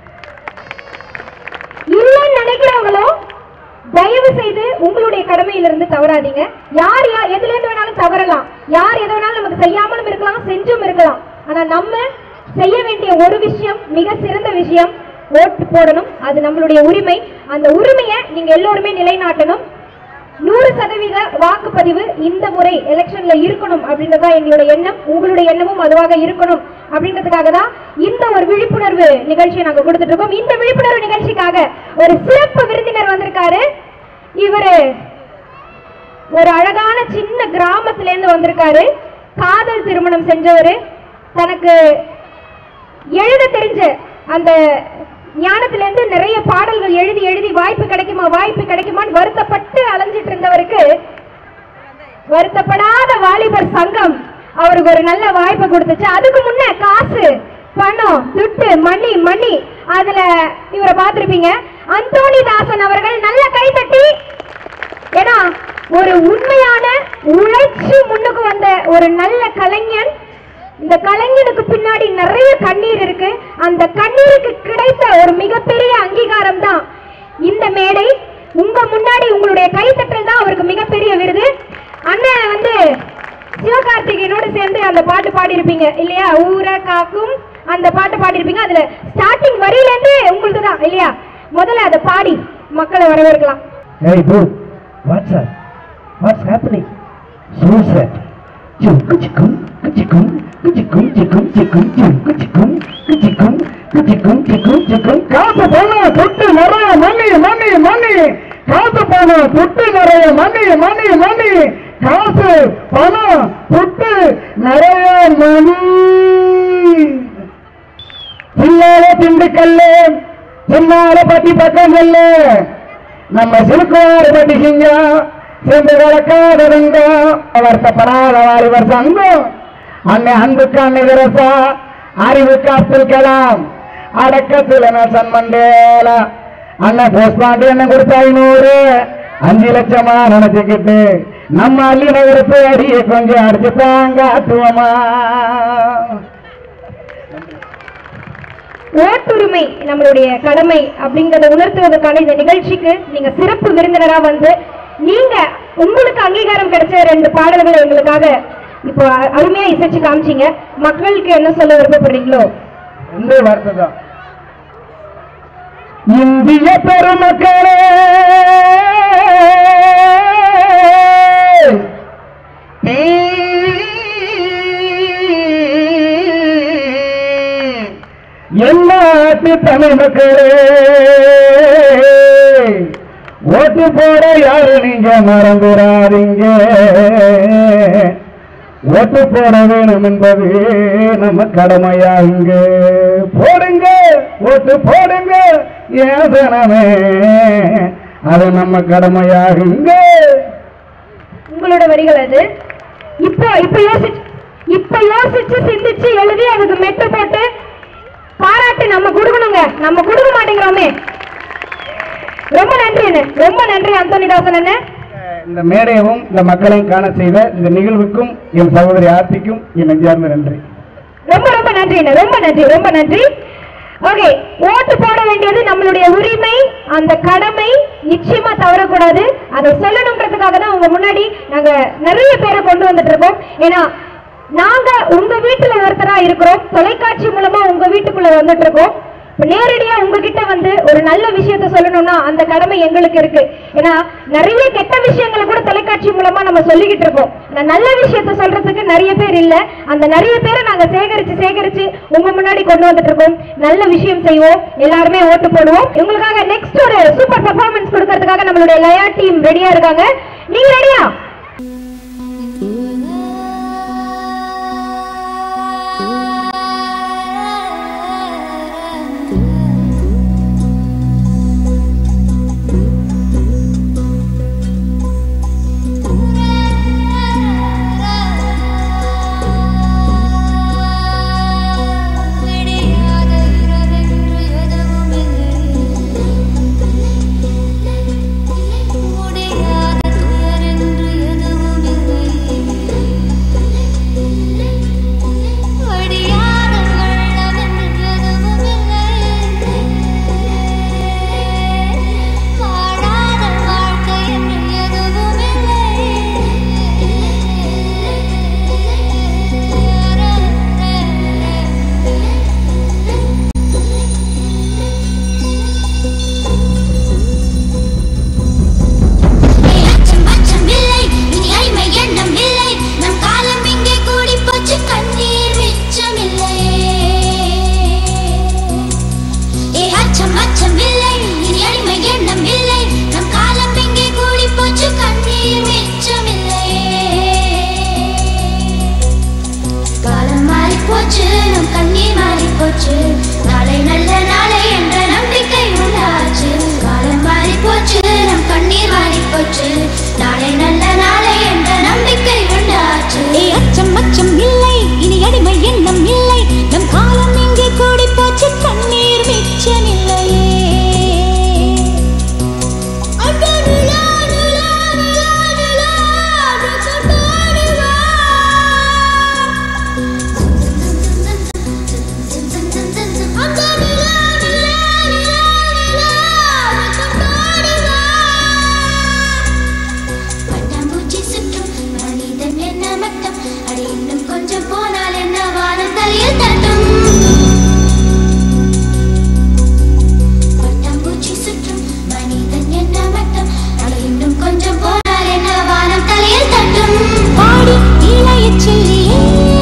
இல்லைன்னு நினைக்கிறவங்களும் தயவு செய்து உங்களுடைய கடமையிலிருந்து தவறாதீங்க யார் யார் எதுல இருந்து வேணாலும் தவறலாம் யார் எது வேணாலும் நமக்கு செய்யாமலும் இருக்கலாம் செஞ்சும் இருக்கலாம் ஆனா நம்ம செய்ய வேண்டிய ஒரு விஷயம் மிக சிறந்த விஷயம் ஓட்டு போடணும் அது நம்மளுடைய உரிமை அந்த உரிமையை நீங்க எல்லோருமே நிலைநாட்டணும் நூறு சதவீத வாக்குப்பதிவு இந்த முறை எலெக்ஷன்ல இருக்கணும் அப்படின்றதா எங்களுடைய எண்ணம் உங்களுடைய எண்ணமும் அதுவாக இருக்கணும் அப்படின்றதுக்காக தான் இந்த ஒரு விழிப்புணர்வு நிகழ்ச்சியை நாங்க கொடுத்துட்டு இருக்கோம் இந்த விழிப்புணர்வு நிகழ்ச்சிக்காக ஒரு சிறப்பு விருந்தினர் வந்திருக்காரு இவரு ஒரு அழகான சின்ன கிராமத்துல இருந்து வந்திருக்காரு காதல் திருமணம் செஞ்சவரு தனக்கு எழுத தெரிஞ்ச அந்த ஞானத்துல இருந்து நிறைய பாடல்கள் எழுதி எழுதி வாய்ப்பு கிடைக்குமா வாய்ப்பு கிடைக்குமான்னு வருத்தப்பட்டு அலைஞ்சிட்டு இருந்தவருக்கு வருத்தப்படாத வாலிபர் சங்கம் அவருக்கு ஒரு நல்ல வாய்ப்பை கொடுத்துச்சு அதுக்கு முன்ன காசு பணம் துட்டு மணி மணி அதுல இவரை பார்த்திருப்பீங்க அந்தோணி தாசன் அவர்கள் நல்ல கைத்தட்டி ஏன்னா ஒரு உண்மையான உழைச்சு முன்னுக்கு வந்த ஒரு நல்ல கலைஞன் இந்த கலைஞனுக்கு பின்னாடி நிறைய கண்ணீர் இருக்கு அந்த கண்ணீருக்கு கிடைத்த ஒரு மிகப்பெரிய அங்கீகாரம் தான் இந்த மேடை உங்க முன்னாடி உங்களுடைய கைத்தட்டல் தான் அவருக்கு மிகப்பெரிய விருது அண்ணன் வந்து சிவகார்த்திகேயனோட சேர்ந்து அந்த பாட்டு பாடியிருப்பீங்க இல்லையா ஊரை காக்கும் அந்த பாட்டு பாடியிருப்பீங்க அதுல ஸ்டார்டிங் வரியில இருந்து உங்களுக்கு தான் இல்லையா முதல்ல அதை பாடி மக்களை வரவேற்கலாம் Hey, dude, what's up? What's happening? Suicide. Chum, kuchikum, kuchikum, kuchikum, chikum, chikum, chum, kuchikum, kuchikum, kuchikum, chikum, chikum. காசு பணம் தொட்டு நிறைய மணி மணி மணி காசு பணம் தொட்டு நிறைய மணி மணி மணி காசு பணம் தொட்டு நிறைய மணி சின்னால திண்டுக்கல்லு சின்னால பட்டி பக்கம் சொல்லு நம்ம சிறுக்குவாறு பட்டி சிங்கம் சேர்ந்து கலக்காதவங்க வருத்தப்படாத வாலிபர் சங்கம் அன்னை அன்புக்கு அன்னை விரசா அறிவுக்கு அப்துல் கலாம் அடக்கத்தில் நெல்சன் மண்டேலா அண்ணன் போஸ்ட்மார்ட் என்ன கொடுத்த ஐநூறு அஞ்சு லட்சமா நினைச்சுக்கிட்டு நம்ம அள்ளி நகரத்து அடிய கொஞ்சம் அடிச்சு தாங்க ஆட்டுவோமா ஓட்டுரிமை நம்மளுடைய கடமை அப்படிங்கறத உணர்த்துவதற்கான இந்த நிகழ்ச்சிக்கு நீங்க சிறப்பு விருந்தினரா வந்து நீங்க உங்களுக்கு அங்கீகாரம் கிடைச்ச ரெண்டு பாடல்களை எங்களுக்காக இப்போ அ- அருமையா இசைச்சு காமிச்சீங்க மக்களுக்கு என்ன சொல்ல விருப்பப்படுறீங்களோ ரெண்டே வார்த்தை தான் இந்திய பெருமக்களே என் நாட்டு தமிழ் மக்களே ஓட்டு போட யாரு நீங்க மறந்துடாதீங்க ஓட்டு போட வேணும் என்பது நம்ம கடமையா இங்க போடுங்க ஓட்டு போடுங்க ஏன் சனமே அது நம்ம கடமையாகுங்க உங்களோட வரிகள் அது இப்போ இப்ப யோசிச்சு இப்ப யோசிச்சு சிந்திச்சு எழுதி அதுக்கு மெட்டு போட்டு பாராட்டு நம்ம கொடுக்கணுங்க நம்ம கொடுக்க மாட்டேங்கிறோமே ரொம்ப நன்றி அண்ணே ரொம்ப நன்றி அந்தோனிதாசன் அண்ணே இந்த மேடையவும் இந்த மக்களையும் காண செய்த இந்த நிகழ்வுக்கும் என் சகோதரி ஆர்த்திக்கும் என் நெஞ்சார்ந்த நன்றி ரொம்ப ரொம்ப நன்றி அண்ணே ரொம்ப நன்றி ரொம்ப நன்றி ஓகே ஓட்டு போட வேண்டியது நம்மளுடைய உரிமை அந்த கடமை நிச்சயமா தவறக்கூடாது அதை சொல்லணுன்றதுக்காக தான் உங்க முன்னாடி நாங்க நிறைய பேரை கொண்டு வந்துட்டு இருக்கோம் ஏன்னா நாங்க உங்க வீட்டுல ஒருத்தரா இருக்கிறோம் தொலைக்காட்சி மூலமா உங்க வீட்டுக்குள்ள வந்துட்டு இருக்கோம் இப்ப நேரடியா உங்ககிட்ட வந்து ஒரு நல்ல விஷயத்த சொல்லணும்னா அந்த கடமை எங்களுக்கு இருக்கு ஏன்னா நிறைய கெட்ட விஷயங்களை கூட தொலைக்காட்சி மூலமா நம்ம சொல்லிக்கிட்டு இருக்கோம் ஆனா நல்ல விஷயத்த சொல்றதுக்கு நிறைய பேர் இல்ல அந்த நிறைய பேரை நாங்க சேகரிச்சு சேகரிச்சு உங்க முன்னாடி கொண்டு வந்துட்டு இருக்கோம் நல்ல விஷயம் செய்வோம் எல்லாருமே ஓட்டு போடுவோம் உங்களுக்காக நெக்ஸ்ட் ஒரு சூப்பர் பெர்ஃபார்மன்ஸ் கொடுக்கறதுக்காக நம்மளுடைய லயா டீம் ரெடியா இருக்காங்க நீங்க ரெடியா விடியாத இரவென்று எதுவுமில்லை முடியாத துயரென்று எதுவுமில்லை அச்சம் இல்லை இனி அடிமை எண்ணம் இல்லை நம் காலம் இங்கே கூடி போச்சு கண்ணீர் மிச்சமில்லையே அட நிலா, நிலா, நிலா, நிலா, ரசத்தோடு வா. அட நிலா, நிலா, நிலா, நிலா, ரசத்தோடு வா. பட்டாம்பூச்சி சுற்றும் மனிதன் என்ன மட்டம் அடி இன்னும் கொஞ்சம் போனால் என்ன வானம் தலையில் தட்டும் பட்டாம்பூச்சி சுற்றும் மனிதன் என்ன மட்டம் அடி இன்னும் கொஞ்சம் போனால் என்ன வானம் தலையில் தட்டும் பாடி இளைய செல்லியே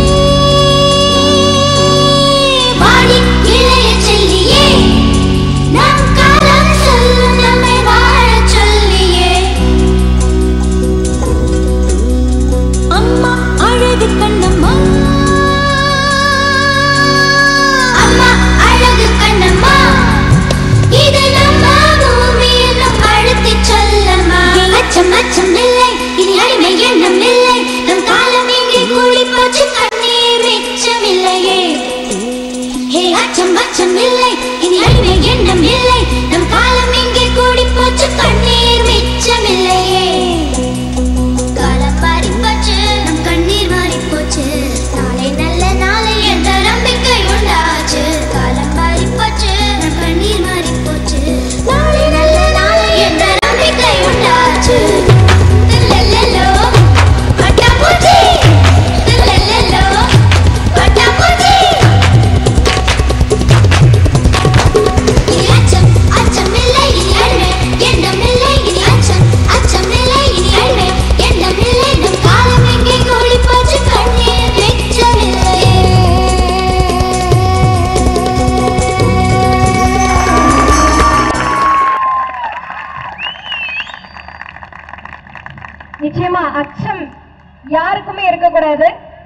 பாடி இளைய செல்லியே நம் காலம் சொல்லும் நம்மை வாழச் சொல்லியே அம்மா அழகு கண்ணம்மா அம்மா அழகு கண்ணம்மா இது நம்ம பூமி என்னும் அழுத்தி சொல்லம்மா அச்சம் அச்சம் இல்லை இனி அடிமை எண்ணம் இல்லை நம் காலம் இங்கே கூடி போச்சு கண்ணீர் மிச்சம் இல்லையே ஹே அச்சம் அச்சம் இல்லை இனி அடிமை எண்ணம் இல்லை நம் காலம் இங்கே கூடி போச்சு கண்ணீர் மிச்சம் இல்லையே காலம் மாறி போச்சு நம் கண்ணீர் மாறி போச்சு நாளை நல்ல நாளை என்ற நம்பிக்கை உண்டாச்சு காலம் மாறி போச்சு நம் கண்ணீர் மாறி போச்சு நாளை நல்ல நாளை என்ற நம்பிக்கை உண்டாச்சு தில்லல்லோ, பட்டாம்பூச்சி. தில்லல்லோ, பட்டாம்பூச்சி. இனி அச்சம் அச்சம் இல்லை இனி அழுவே எண்ணம் இல்லை இனி அச்சம் அச்சம் இல்லை இனி அழுவே எண்ணம் இல்லை நம் காலம் எங்கே கூடி போச்சு கண்ணீர் மிச்சமில்லையே நிச்சயமா அச்சம் யாருக்குமே இருக்கக்கூடாது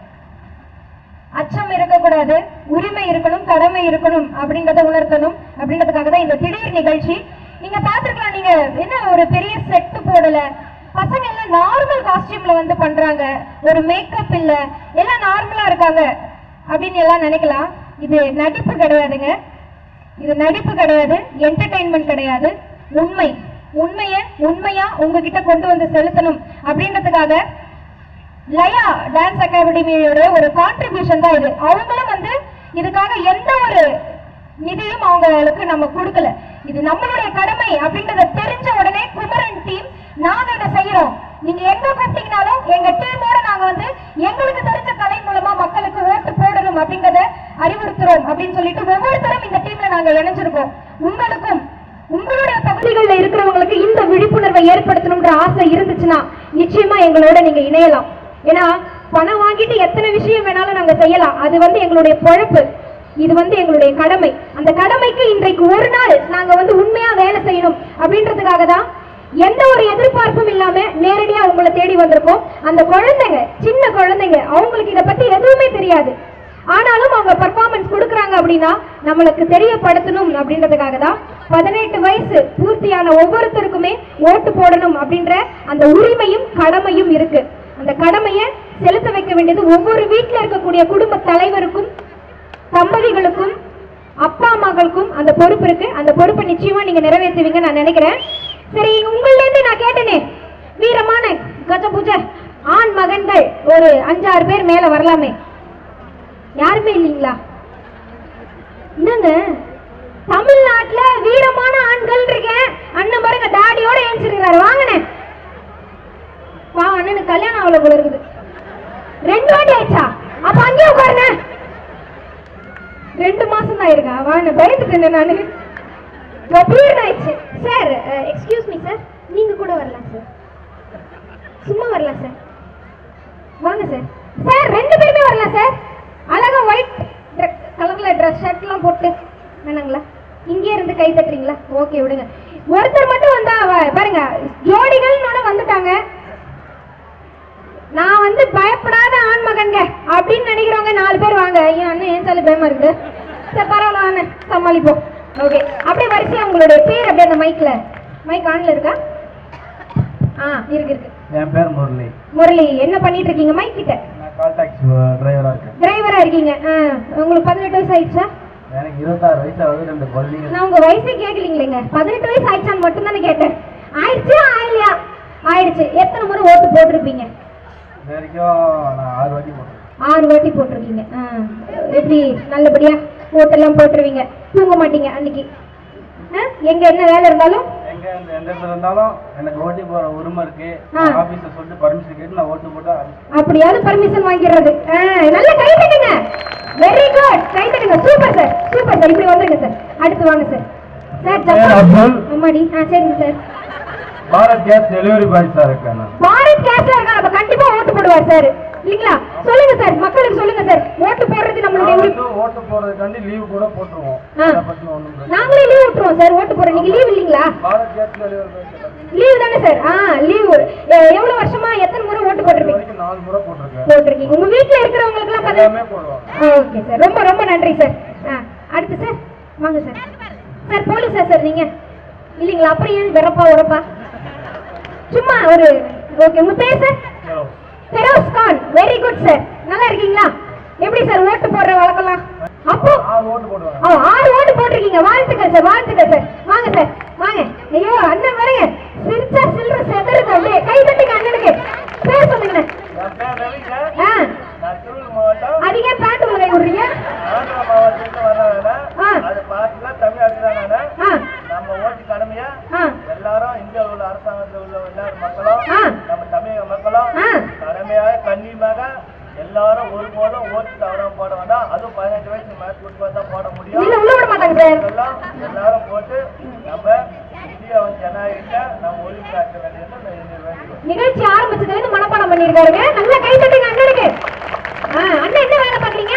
அச்சம் இருக்கக்கூடாது உரிமை இருக்கணும் கடமை இருக்கணும் அப்படின்றத உணர்த்தணும் அப்படின்றதுக்காக தான் இந்த திடீர் நிகழ்ச்சி நீங்க பாத்துருக்கலாம் நீங்க என்ன ஒரு பெரிய செட்டு போடல பசங்க எல்லாம் நார்மல் காஸ்டியூம்ல வந்து பண்றாங்க ஒரு மேக்கப் இல்ல எல்லாம் நார்மலா இருக்காங்க அப்படின்னு எல்லாம் நினைக்கலாம் இது நடிப்பு கிடையாதுங்க இது நடிப்பு கிடையாது என்டர்டைன்மெண்ட் கிடையாது உண்மை உண்மைய உண்மையா உங்ககிட்ட கொண்டு வந்து செலுத்தணும் அப்படின்றதுக்காக லயா டான்ஸ் அகாடமியோட ஒரு கான்ட்ரிபியூஷன் தான் இது அவங்களும் வந்து இதுக்காக எந்த ஒரு நிதியும் அவங்களுக்கு நம்ம கொடுக்கல இது நம்மளுடைய கடமை அப்படின்றத தெரிஞ்ச உடனே குமரன் டீம் நாங்க இதை செய்யறோம் நீங்க எங்க கூப்பிட்டீங்கனாலும் எங்க டீமோட நாங்க வந்து எங்களுக்கு தெரிஞ்ச கலை மூலமா மக்களுக்கு ஓட்டு போடணும் அப்படின்றத அறிவுறுத்துறோம் அப்படின்னு சொல்லிட்டு ஒவ்வொருத்தரும் இந்த டீம்ல நாங்க இணைஞ்சிருக்கோம் உங்களுக்கும் உங்களுடைய பகுதிகளில் இருக்கிறவங்களுக்கு இந்த விழிப்புணர்வை ஏற்படுத்தணும்ன்ற ஆசை இருந்துச்சுன்னா நிச்சயமா எங்களோட நீங்க இணையலாம் ஏன்னா பணம் வாங்கிட்டு எத்தனை விஷயம் வேணாலும் நாங்க செய்யலாம் அது வந்து எங்களுடைய பொழப்பு இது வந்து எங்களுடைய கடமை அந்த கடமைக்கு இன்றைக்கு ஒரு நாள் நாங்க வந்து உண்மையா வேலை செய்யணும் அப்படின்றதுக்காக தான் எந்த ஒரு எதிர்பார்ப்பும் இல்லாம நேரடியா உங்களை தேடி வந்திருக்கோம் அந்த குழந்தைங்க சின்ன குழந்தைங்க அவங்களுக்கு இதை பத்தி எதுவுமே தெரியாது ஆனாலும் அவங்க பர்ஃபார்மன்ஸ் கொடுக்குறாங்க அப்படின்னா நம்மளுக்கு தெரியப்படுத்தணும் அப்படின்றதுக்காக தான் பதினெட்டு வயசு பூர்த்தியான ஒவ்வொருத்தருக்குமே ஓட்டு போடணும் அப்படின்ற அந்த உரிமையும் கடமையும் இருக்கு அந்த கடமையை செலுத்த வைக்க வேண்டியது ஒவ்வொரு வீட்டில் இருக்கக்கூடிய குடும்ப தலைவருக்கும் தம்பதிகளுக்கும் அப்பா அம்மாக்களுக்கும் அந்த பொறுப்பு இருக்கு அந்த பொறுப்பை நிச்சயமா நீங்க நிறைவேற்றுவீங்க நான் நினைக்கிறேன் சரி உங்கள்ல இருந்து நான் கேட்டேனே வீரமான கஜபூஜ ஆண் மகன்கள் ஒரு அஞ்சாறு பேர் மேல வரலாமே யாருமே இல்லைங்களா என்னங்க தமிழ்நாட்டுல வீரமான ஆண்கள் இருக்கேன் அண்ணன் பாருங்க தாடியோட ஏஞ்சிருக்கிறாரு வாங்கண்ணே வா அண்ணனுக்கு கல்யாணம் அவ்வளவு போல இருக்குது ரெண்டு வாட்டி ஆயிடுச்சா அப்ப அங்கேயே உட்காருங்க ரெண்டு மாசம் தான் இருக்கா வாங்க பயந்துட்டேன் நானு பீரியட் ஆயிடுச்சு சார் எக்ஸ்கியூஸ் மீ சார் நீங்க கூட வரலாம் சார் சும்மா வரலாம் சார் வாங்க சார் சார் ரெண்டு பேருமே வரலாம் சார் அழகா ஒயிட் கலர்ல ட்ரெஸ் ஷர்ட்லாம் போட்டு வேணாங்களா இங்கே இருந்து கை தட்டுறீங்களா ஓகே விடுங்க ஒருத்தர் மட்டும் வந்தா அவ- பாருங்க ஜோடிகள்னு வந்துட்டாங்க நான் வந்து பயப்படாத ஆண்மகன்க அப்படின்னு நினைக்கிறவங்க நாலு பேர் வாங்க ஐயோ அண்ணன் ஏன் சாலி பயமா இருக்குது சரி பரவாயில்ல அண்ணன் சமாளிப்போம் ஓகே அப்படியே வரிசையா உங்களுடைய பேர் அப்படியே அந்த மைக்ல மைக் ஆன்ல இருக்கா ஆ இருக்கு இருக்கு என் பேர் முரளி முரளி என்ன பண்ணிட்டு இருக்கீங்க மைக் கிட்ட நான் கால் டாக்ஸி டிரைவரா இருக்கேன் டிரைவரா இருக்கீங்க ஆ, உங்களுக்கு பதினெட்டு வயசு ஆயிடுச்சா எனக்கு இருபத்தாறு வயசு ஆகுது ரெண்டு குழந்தைங்க நான் உங்க வயசே கேட்கலீங்களேங்க பதினெட்டு வயசு ஆயிடுச்சான்னு மட்டும் தானே கேட்டேன் ஆயிடுச்சா ஆயிலையா ஆயிடுச்சு எத்தனை முறை ஓட்டு போட்டிருப்பீங்க இது வரைக்கும் நான் ஆறு வாட்டி போட்டேன் ஆறு வாட்டி போட்டிருக்கீங்க ஆ, எப்படி நல்லபடியா ஓட்டெல்லாம் போட்டுருவீங்க தூங்க மாட்டீங்க அன்னைக்கு ஆ, எங்க என்ன வேலை இருந்தாலும் எங்க இந்த எந்த இடத்துல இருந்தாலும் எனக்கு ஓட்டி போற உரிமை இருக்கு ஆ. ஆபீஸ்ல சொல்லிட்டு பர்மிஷன் கேட்டு நான் ஓட்டு போட்டு அப்படியாவது பர்மிஷன் வாங்கிடுறது ஆ, நல்ல கை தட்டுங்க வெரி குட் கை தட்டுங்க சூப்பர் சார் சூப்பர் சார் இப்படி வந்துருங்க சார் அடுத்து வாங்க சார் சார் பேர் ஜப்பான் அப்துல். அம்மாடி ஆ சரிங்க sir Bharat gas delivery boy sir இருக்கேன் நான் பாரத் கேஸ்ல இருக்கா அப்ப கண்டிப்பா ஓட்டு போடுவார் சார் இல்லீங்களா சொல்லுங்க சார் மக்களுக்கு சொல்லுங்க சார் ஓட்டு போடுறது நம்மளுடைய நான் உரிமை. வந்து ஓட்டு போறதுக்காண்டி லீவு கூட போட்டுருவோம் ஆ. அதை பத்தி ஒண்ணும் பிரச்சனை நாங்களே லீவ் விட்டுருவோம் சார் ஓட்டு போடுறோம் நீங்க லீவ் இல்லீங்களா இல்லை. Bharat gas delivery boy sir leave தானே சார் ஆ லீவ் எவ்வளவு வருஷமா எத்தனை முறை ஓட்டு இது போட்டிருப்பீங்க வரைக்கும் நாலு முறை போட்டிருக்கேன் போட்டிருக்கீங்க உங்க வீட்டுல இருக்கிறவங்களுக்கு எல்லாம் பாத்தீங்க எல்லாமே போடுவாங்க ஓகே சார் ரொம்ப ரொம்ப நன்றி சார் ஆ அடுத்து சார் வாங்க சார் சார் போலீஸா சார் நீங்க இல்லைங்களா அப்புறம் ஏன் வெறப்பா உரப்பா சும்மா ஒரு ஓகே உங்க பேர் sir Feroz Khan very good sir நல்லா இருக்கீங்களா எப்படி சார் ஓட்டு போடுற வழக்கம்லாம் அப்போ ஆறு ஓட்டு போடுவாங்க ஓ ஆறு ஓட்டு போட்டிருக்கீங்க வாழ்த்துக்கள் சார் வாழ்த்துக்கள் சார் வாங்க சார் வாங்க ஐயோ அண்ணன் பாருங்க சிரிச்சா சில்லற செதறுது அப்படியே கை தட்டுங்க அண்ணனுக்கு பேர் சொல்லுங்க என் பேர் ரவிங்க ஆ நான் திருவள்ளூர் மாவட்டம் அதிக பேண்ட் உள்ள கை விடுறீங்க ஆந்திரா மாவட்டத்துக்கு வர்றவங்க ஆ. அது பார்த்துல தமிழ்நாடு தான் நானு ஆ நம்ம ஓட்டு கடமையா ஆ எல்லாரும் இந்தியாவில் உள்ள அரசாங்கத்தில் உள்ள எல்லாரும் மக்களும் ஆ. நம்ம தமிழக மக்களும் ஆ. கடமையாக கண்ணியமாக எல்லாரும் ஒருபோதும் ஓட்டு தவறாம போட வேண்டாம் அதுவும் பதினஞ்சு வயசு மேட்ச் உட்பட தான் போட முடியும் இல்ல உள்ள விட மாட்டாங்க சார் எல்லாம் எல்லாரும் போட்டு நம்ம இந்தியாவின் ஜனநாயகத்தை நம்ம ஒளிபரப்ப வேண்டியது நான் என்னுடைய வேண்டுகோள் நிகழ்ச்சி ஆரம்பிச்சதுல இருந்து மனப்பாடம் பண்ணிருக்காருங்க நல்லா கை தட்டுங்க அண்ணனுக்கு ஆ, அண்ணன் என்ன வேலை பாக்குறீங்க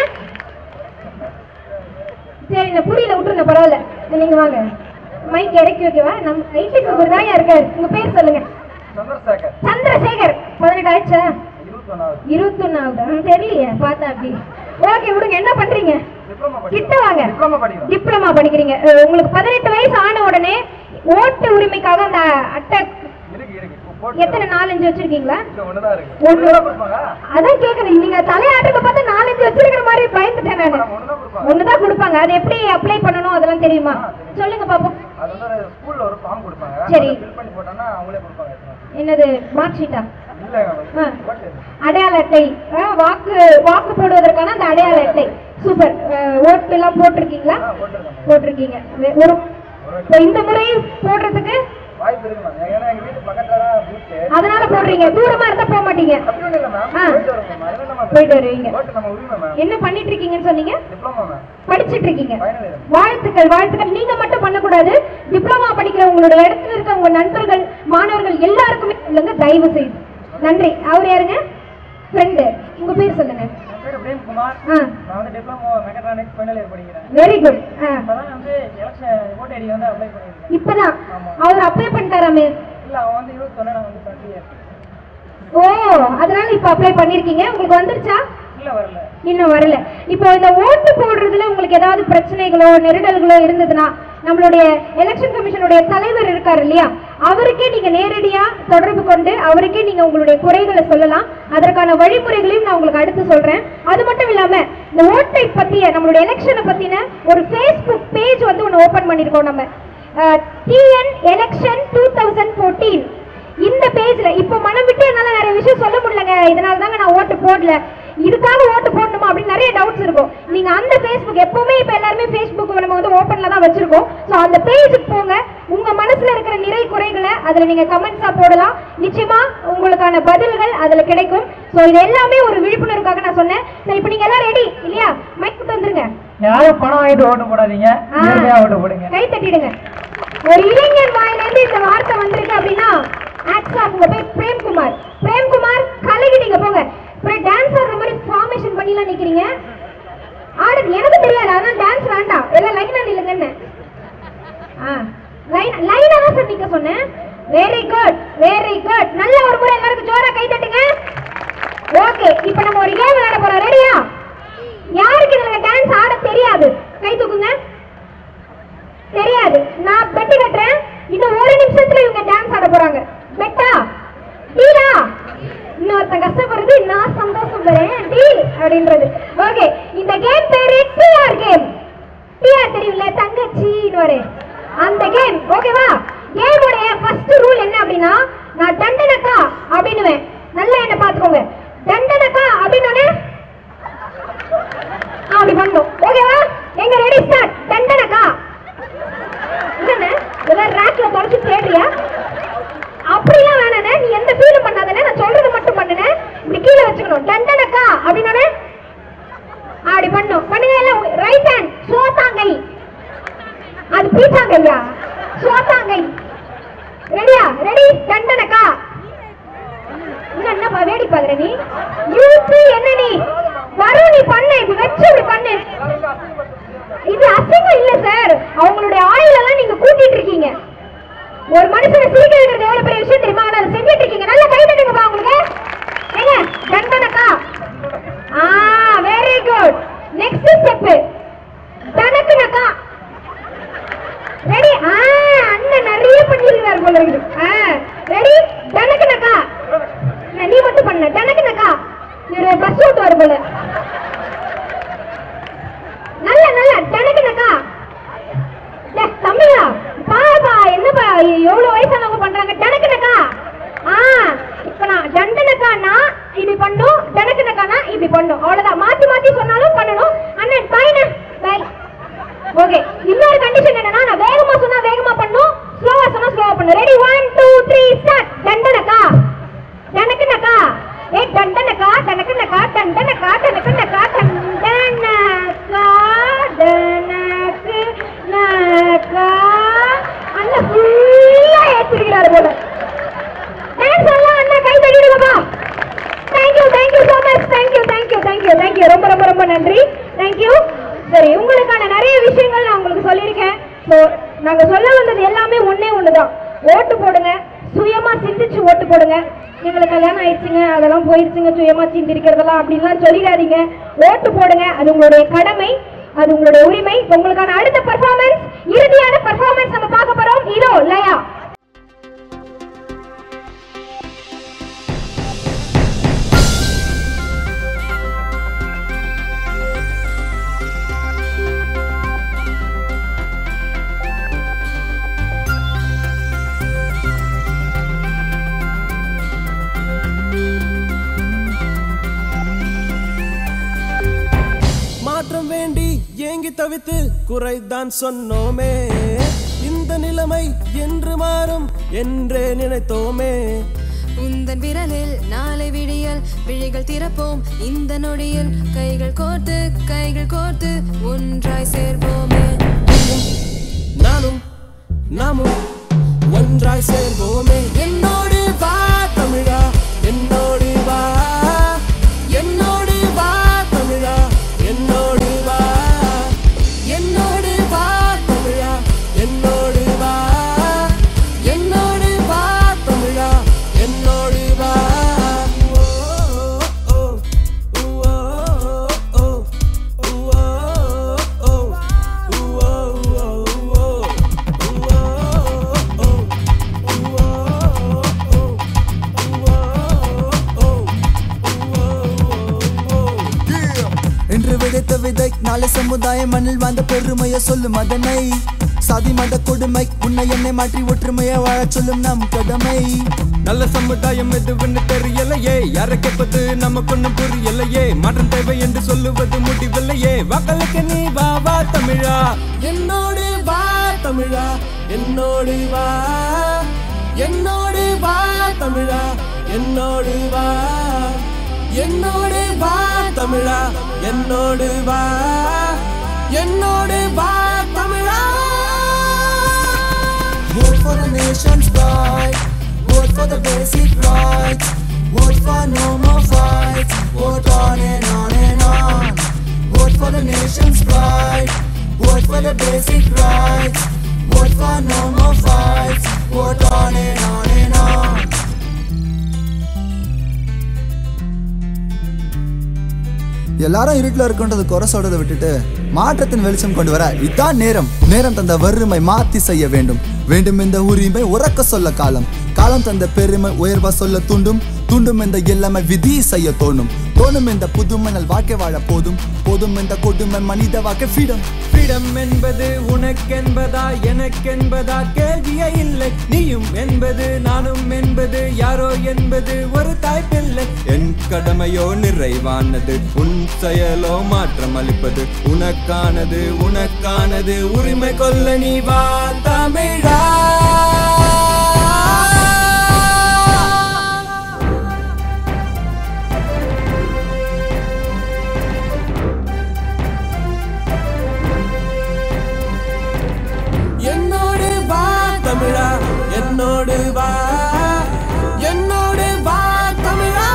சரி நான் புரியல விட்டுருங்க பரவாயில்ல இந்த நீங்க வாங்க மைக் இறக்கி வைக்கவா நம்ம ஹைட்டுக்கு ஒரு தாயா இருக்காரு உங்க பேர் சொல்லுங்க சந்திரசேகர் சந்திரசேகர் பதினெட்டு ஆயிடுச்சா இருபத்தொன்னாவது இருபத்தொன்னாவது தெரியலையே பார்த்தா அப்படி ஓகே விடுங்க என்ன பண்றீங்க டிப்ளமா கிட்ட வாங்க டிப்ளமா படிக்கிறோம் டிப்ளமா படிக்கிறீங்க அஹ் உங்களுக்கு பதினெட்டு வயசு ஆன உடனே ஓட்டு உரிமைக்காக அந்த அட்டை இருக்கு இருக்கு போட்டு எத்தனை நாலஞ்சு வச்சிருக்கீங்களா இங்க ஒண்ணுதான் இருக்கு ஒண்ணு. ஒண்ணுதான் கொடுப்பாங்க அதான் கேக்குறேன் நீங்க தலையாட்டுக்கு பார்த்தா நாலஞ்சு வச்சிருக்கிற மாதிரி பயந்துட்டேன் நானு நம்ம ஒண்ணுதான் கொடுப்பாங்க ஒண்ணுதான் கொடுப்பாங்க அது எப்படி அப்ளை பண்ணணும் அதெல்லாம் தெரியுமா சொல்லுங்க பாப்போம் அது வந்து ஸ்கூல்ல ஒரு ஃபார்ம் கொடுப்பாங்க சரி. ஃபில் பண்ணி போட்டோம்னா அவங்களே கொடுப்பாங்க என்னது மார்க் ஷீட்டா இல்ல ஆ. ஓட்டு அடையாள அட்டை ஆ, வாக்கு வாக்கு போடுவதற்கான அந்த அடையாள அட்டை சூப்பர் ஓட்டு எல்லாம் போட்டிருக்கீங்களா ஆ, போட்டிருக்கேன். போட்டிருக்கீங்க வே- ஒரு இப்போ இந்த முறை போடுறதுக்கு வாய்ப்பு இருக்கு மேம் ஏன்னா எங்க வீட்டு பக்கத்துல தான் பூத்து அதனால போடுறீங்க தூரமா இருந்தா போக மாட்டீங்க அப்படி ஒண்ணும் இல்ல மேம் ஆ. போயிட்டு வருவோம் மேம் என்ன மேம் போயிட்டு வருவீங்க ஓட்டு நம்ம உரிமை மேம் என்ன பண்ணிட்டு இருக்கீங்கன்னு சொன்னீங்க டிப்ளமா மேம் படிச்சிட்டு இருக்கீங்க ஃபைனல் இயர் வாழ்த்துக்கள் வாழ்த்துக்கள் நீங்க மட்டும் பண்ணக்கூடாது டிப்ளமா படிக்கிற உங்களுடைய இடத்துல இருக்க உங்க நண்பர்கள் மாணவர்கள் எல்லாருக்குமே சொல்லுங்க தயவு செய்து நன்றி அவர் யாருங்க ஃப்ரெண்டு உங்க பேர் சொல்லுங்க என் பேர் பிரேம்குமார் ஆ நான் வந்து டிப்ளமோ மெக்கட்ரானிக்ஸ் ஃபைனல் இயர் படிக்கிறேன் வெரி குட் ஆ இப்பதான் வந்து எலெக்ஷன் ஓட்டு ஐடி வந்து அப்ளை பண்ணியிருக்கேன் இப்பதான் அவர் அப்ளை பண்ணிட்டாராமே இல்ல அவன் வந்து இருபத்தொன்னு நான் வந்து டுவெண்ட்டி இயர் ஓ அதனால இப்ப அப்ளை பண்ணிருக்கீங்க உங்களுக்கு வந்துருச்சா இல்ல வரல இன்னும் வரல இப்போ இந்த ஓட்டு போடுறதுல உங்களுக்கு ஏதாவது பிரச்சனைகளோ நெருடல்களோ இருந்ததுன்னா நம்மளுடைய எலெக்ஷன் கமிஷனுடைய தலைவர் இருக்காரு இல்லையா அவருக்கே நீங்க நேரடியா தொடர்பு கொண்டு அவருக்கே நீங்க உங்களுடைய குறைகளை சொல்லலாம் அதற்கான வழிமுறைகளையும் நான் உங்களுக்கு அடுத்து சொல்றேன் அது மட்டும் இல்லாம இந்த ஓட்டை பத்திய நம்மளுடைய எலெக்ஷனை பத்தின ஒரு ஃபேஸ்புக் பேஜ் வந்து ஒன்று ஓபன் பண்ணிருக்கோம் நம்ம TN election two thousand fourteen இந்த பேஜ்ல இப்போ மனம் விட்டு என்னால நிறைய விஷயம் சொல்ல முடியலங்க இதனால தாங்க நான் ஓட்டு போடல இதுக்காக ஓட்டு போடணுமா அப்படின்னு நிறைய டவுட்ஸ் இருக்கும் நீங்க அந்த ஃபேஸ்புக் எப்பவுமே இப்ப எல்லாருமே ஃபேஸ்புக் நம்ம வந்து ஓப்பன்ல தான் வச்சிருக்கோம் சோ அந்த பேஜுக்கு போங்க உங்க மனசுல இருக்கிற நிறை குறைகளை அதுல நீங்க கமெண்ட்ஸா போடலாம் நிச்சயமா உங்களுக்கான பதில்கள் அதுல கிடைக்கும் சோ இது எல்லாமே ஒரு விழிப்புணர்வுக்காக நான் சொன்னேன் சரி இப்போ நீங்க எல்லாம் ரெடி இல்லையா மைக் விட்டு வந்துருங்க யாரும் பணம் வாங்கிட்டு ஓட்டு போடாதீங்க ஆ. நேர்மையா ஓட்டு போடுங்க கை தட்டிடுங்க ஒரு இளைஞர் வாயிலிருந்து இந்த வார்த்தை வந்திருக்கு அப்படின்னா ஆக்ட்ஸ் ஆஃப் உங்க பேர் பிரேம்குமார் பிரேம்குமார் கலகிட்டீங்க போங்க அப்புறம் டான்ஸ் ஆடுற மாதிரி ஃபார்மேஷன் பண்ணிலாம் நிக்கிறீங்க ஆடுறது எனக்கு தெரியாது அதான் டான்ஸ் வேண்டாம் எல்லாம் லைனா நில்லுங்கன்னு ஆ லைன் லைனா தான் சார் நிக்க சொன்னேன் வெரி குட் வெரி குட் நல்ல ஒரு முறை எல்லாருக்கும் ஜோரா கை தட்டுங்க ஓகே இப்போ நம்ம ஒரு கேம் விளையாட போறோம் ரெடியா யாருக்கு இதுல டான்ஸ் ஆட தெரியாது கை தூக்குங்க தெரியாது நான் பெட்டு கட்டுறேன் இன்னும் ஒரு நிமிஷத்துல இவங்க டான்ஸ் ஆட போறாங்க பெட்டா டீலா இன்னும் இன்னொருத்தன் கஷ்டப்படுறது நான் சந்தோஷப்படுறேன் டி அப்படின்றது ஓகே இந்த கேம் பேரு டிஆர் கேம் டிஆர் தெரியும்ல தங்கச்சின்னு வரு அந்த கேம் ஓகேவா கேமோடைய ஃபர்ஸ்ட் ரூல் என்ன அப்படின்னா நான் தண்டனக்கா அப்படின்னுவேன் நல்லா என்ன பாத்துக்கோங்க தண்டனக்கா அப்படின்னு அப்படி பண்ணும் ஓகேவா எங்க ரெடி ஸ்டார்ட் தண்டனக்கா என்னண்ணே ஏதாவது ரேக்ல தொலைச்சு தேடுறியா அப்படிலாம் வேணானே நீ எந்த ஃபீலும் பண்ணாதே நான் சொல்றது மட்டும் பண்ணுனே இப்படி கீழே வச்சுக்கணும் தண்டனக்கா அப்படின்னு அப்படி பண்ணும் பண்ணுங்க எல்லாம் ரைட் ஹேண்ட் சோத்தாங்கை அது பீச்சாங்கையா சோத்தாங்கை ரெடியா ரெடி தண்டனக்கா இன்னும் என்னப்பா வேடி பாக்குற நீ யூபி என்ன நீ வரும் நீ பண்ணு இப்படி வச்சு இப்படி பண்ணு இது அசிங்கம் இல்ல சார் அவங்களுடைய ஆயுள் எல்லாம் நீங்க கூட்டிட்டு இருக்கீங்க ஒரு மனுஷனை சிரிக்க வைக்கிறது எவ்வளவு பெரிய விஷயம் தெரியுமா ஆனா அதை செஞ்சுட்டு இருக்கீங்க நல்ல கை தட்டுங்கப்பா உங்களுக்கு ஏங்க தண்டனக்கா ஆ வெரி குட் நெக்ஸ்ட் ஸ்டெப் தனக்குனக்கா ரெடி ஆ அண்ணன் நிறைய பண்ணிருக்காரு போல இருக்குது ஆ ரெடி தனக்குனக்கா நான் நீ மட்டும் பண்ண தனக்குனக்கா நீ பஸ் ஓட்டுவாரு போல நல்ல நல்ல தனக்குனக்கா டேய், தம்பிங்களா பாப்பா என்னப்பா எவ்வளவு வயசானவங்க பண்றாங்க டனக்குனக்கா ஆ இப்ப நான் தண்டனக்கானா இப்படி பண்ணும் டனக்குனக்கானா இப்படி பண்ணும் அவ்வளவுதான் மாத்தி மாத்தி சொன்னாலும் பண்ணணும் அண்ணன் பாய்ண்ண பாய் ஓகே இன்னொரு கண்டிஷன் என்னன்னா நான் வேகமா சொன்னா வேகமா பண்ணும் ஸ்லோவா சொன்னா ஸ்லோவா பண்ணும் ready one two three start தண்டனக்கா டனக்குனக்கா ஏ தண்டனக்கா டனக்குனக்கா டண்டனக்கா டனக்குனக்கா டண்டனக்கா டனக்கு நக்கா அண்ணா ஃபுல்லா ஏத்திருக்கிறாரு போல டான்ஸ் எல்லாம் அண்ணா கை தட்டிடுங்கப்பா thank you thank you so much thank you thank you thank you thank you ரொம்ப ரொம்ப ரொம்ப நன்றி தேங்க்யூ சரி உங்களுக்கான நிறைய விஷயங்கள் நான் உங்களுக்கு சொல்லியிருக்கேன் ஸோ நாங்கள் சொல்ல வந்தது எல்லாமே ஒண்ணே ஒன்று தான் ஓட்டு போடுங்க சுயமா சிந்திச்சு ஓட்டு போடுங்க எங்களுக்கு கல்யாணம் ஆயிடுச்சுங்க அதெல்லாம் போயிடுச்சுங்க சுயமா சிந்திருக்கிறதெல்லாம் அப்படின்லாம் சொல்லிடாதீங்க ஓட்டு போடுங்க அது உங்களுடைய கடமை அது உங்களுடைய உரிமை இப்ப உங்களுக்கான அடுத்த பெர்ஃபார்மன்ஸ் இறுதியான பெர்ஃபார்மன்ஸ் நம்ம பார்க்க போறோம் இதோ லயா மாற்றம் வேண்டி ஏங்கி தவித்து குறைதான் சொன்னோமே இந்த நிலைமை என்று மாறும் என்றே நினைத்தோமே உந்தன் விரலில் நாளை விடியல் விழிகள் திறப்போம் இந்த நொடியில் கைகள் கோர்த்து கைகள் கோர்த்து ஒன்றாய் சேர்ப்போமே நானும் நாமும் ஒன்றாய் சேர்வோமே என்னோடு வா தமிழா என்னோடு வா என்னோடு வா தமிழா என்னோடு வா என்னோடு வா தமிழா என்னோடு வா என்னோடு வா தமிழா என்னோடு வா ஓ, ஓ, ஓ, ஓ, ஓ, ஓ, ஓ, இன்று விதைத்த விதை நாளை சமுதாய மண்ணில் வாழ்ந்த பெருமையை சொல்லும் அதனை சாதி மத கொடுமை உன்னை என்னை மாற்றி ஒற்றுமையை வாழச் சொல்லும் நம் கடமை நல்ல சமுதாயம் எதுவென்னு தெரியலையே யாரை கேட்பது நமக்கு ஒண்ணும் புரியலையே மாற்றம் தேவை என்று சொல்லுவது முடிவில்லையே வாக்களுக்கு நீ வா வா தமிழா என்னோடு வா தமிழா என்னோடு வா என்னோடு வா தமிழா என்னோடு வா என்னோடு வா தமிழா என்னோடு வா என்னோடு வா தமிழா Vote for the nation's pride. Vote for the basic rights. Vote for no more fights. Vote on and on and on. Vote for the nation's pride. Vote for the basic rights. Vote for no more fights. Vote on and on and on. எல்லாரும் இருட்டில் இருக்குன்றது குறை சொல்றதை விட்டுட்டு மாற்றத்தின் வெளிச்சம் கொண்டு வர இதான் நேரம் நேரம் தந்த வறுமை மாத்தி செய்ய வேண்டும் வேண்டும் இந்த உரிமை உறக்க சொல்ல காலம் காலம் தந்த பெருமை உயர்வா சொல்ல தூண்டும் தூண்டும் இந்த எல்லாமே விதி செய்ய தோணும் தோணும் இந்த புதுமணல் வாழ்க்கை வாழ போதும் போதும் இந்த கொடுமை மனித வாழ்க்கை ஃப்ரீடம் ஃப்ரீடம் என்பது உனக்கென்பதா எனக்கென்பதா கேள்வியே இல்லை நீயும் என்பது நானும் என்பது யாரோ என்பது ஒரு தாய்ப்பில்லை என் கடமையோ நிறைவானது உன் செயலோ மாற்றம் அளிப்பது உனக்கானது உனக்கானது உரிமை கொள்ள நீ வா தமிழா என்னோடு வா தமிழா என்னோடு வா என்னோடு வா தமிழா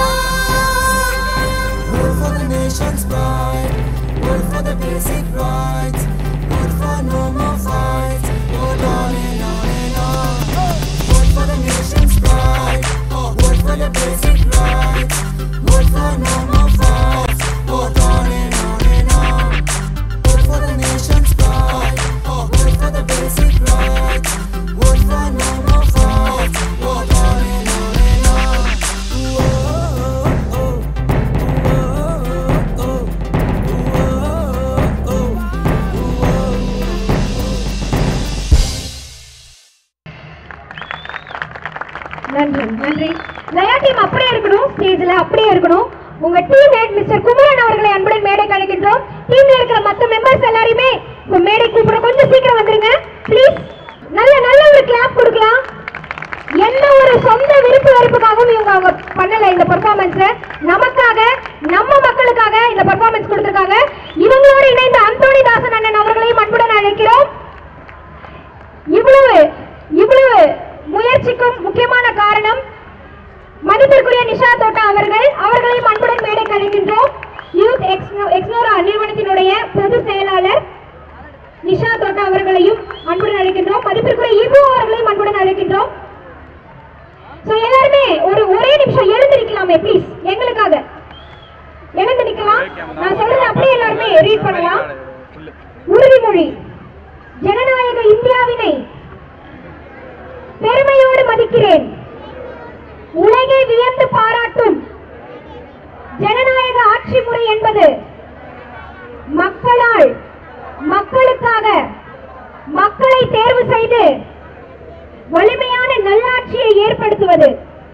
Vote for the nation's pride. Vote for the basic rights. Vote for no more fights. Vote on and on and on. Vote for the nation's pride. Vote for the basic rights. Vote for no more fights. Vote on and on and on. Vote for the nation's pride. Vote for the basic rights. Vote for no more fights. Vote on and on and on. நன்றி நன்றி லயா டீம் அப்படியே இருக்கணும் ஸ்டேஜ்ல அப்படியே இருக்கணும் உங்க டீம் ஹெட் மிஸ்டர் குமரன் அவர்களை அன்புடன் மேடை கழிக்கின்றோம் டீம்ல இருக்கிற மத்த மெம்பர்ஸ் எல்லாரையுமே உங்க மேடை கூப்பிட கொஞ்சம் சீக்கிரம் வந்துருங்க ப்ளீஸ் நல்ல நல்ல ஒரு கிளாப் கொடுக்கலாம் எந்த ஒரு சொந்த விருப்பு வெறுப்புக்காகவும் இவங்க அவங்க பண்ணல இந்த பெர்ஃபார்மன்ஸ் நமக்காக நம்ம மக்களுக்காக இந்த பெர்ஃபார்மன்ஸ் கொடுத்திருக்காங்க இவங்களோடு இணைந்த அந்தோணி தாசன் அண்ணன் அவர்களையும் அன்புடன் அழைக்கிறோம் இவ்வளவு இவ்வளவு முயற்சிக்கும் முக்கியமான காரணம் மதிப்பிற்குரிய நிஷா தோட்டா அவர்கள் அவர்களையும் அன்புடன் மேடை கழிக்கின்றோம் யூத் எக்ஸ்னோரா நிறுவனத்தினுடைய பொது செயலாளர் நிஷா தோட்டா அவர்களையும் அன்புடன் அழைக்கின்றோம் மதிப்பிற்குரிய இபு அவர்களையும் அன்புடன் அழைக்கின்றோம் சோ எல்லாருமே ஒரு ஒரே நிமிஷம் எழுந்து நிக்கலாமே ப்ளீஸ் எங்களுக்காக எழுந்து நிக்கலாம் நான் சொல்றது அப்படியே எல்லாருமே ரீட் பண்ணலாம் உறுதிமொழி ஜனநாயக இந்தியாவினை பெருமையோடு மதிக்கிறேன் உலகை வியந்து பாராட்டும் ஜனநாயக ஆட்சி முறை என்பது மக்களால் மக்களுக்காக மக்களை தேர்வு செய்து வலிமையான நல்லாட்சியை ஏற்படுத்துவது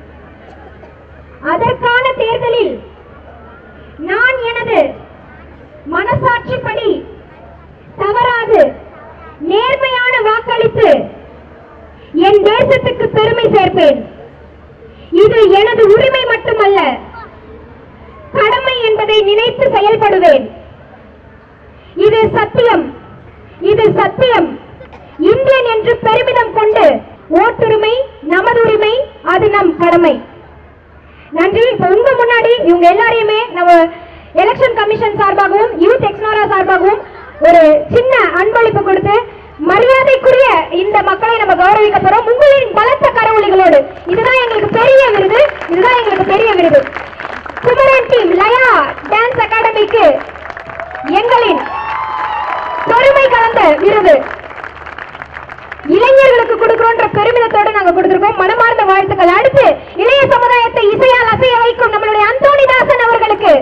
அதற்கான தேர்தலில் நான் எனது மனசாட்சிப்படி தவறாது நேர்மையான வாக்களித்து என் தேசத்துக்கு பெருமை சேர்ப்பேன் இது எனது உரிமை மட்டுமல்ல கடமை என்பதை நினைத்து செயல்படுவேன் இது சத்தியம் இது சத்தியம் இந்தியன் என்று பெருமிதம் கொண்டு ஓட்டுரிமை நமது உரிமை அது நம் கடமை நன்றி இப்ப உங்க முன்னாடி இவங்க எல்லாரையுமே நம்ம எலெக்ஷன் கமிஷன் சார்பாகவும் யூத் எக்ஸ்னோரா சார்பாகவும் ஒரு சின்ன அன்பளிப்பு கொடுத்து மரியாதைக்குரிய இந்த மக்களை நம்ம கௌரவிக்க போறோம் உங்களின் பலத்த கரவொலிகளோடு இதுதான் எங்களுக்கு பெரிய விருது இதுதான் எங்களுக்கு பெரிய விருது குமரன் டீம் லயா டான்ஸ் அகாடமிக்கு எங்களின் பெருமை கலந்த விருது இளைஞர்களுக்கு கொடுக்கிறோன்ற பெருமிதத்தோட நாங்க கொடுத்திருக்கோம் மனமார்ந்த வாழ்த்துக்கள் அடுத்து இளைய சமுதாயத்தை இசையால் அசைய வைக்கும் நம்மளுடைய அந்தோணிதாசன் அவர்களுக்கு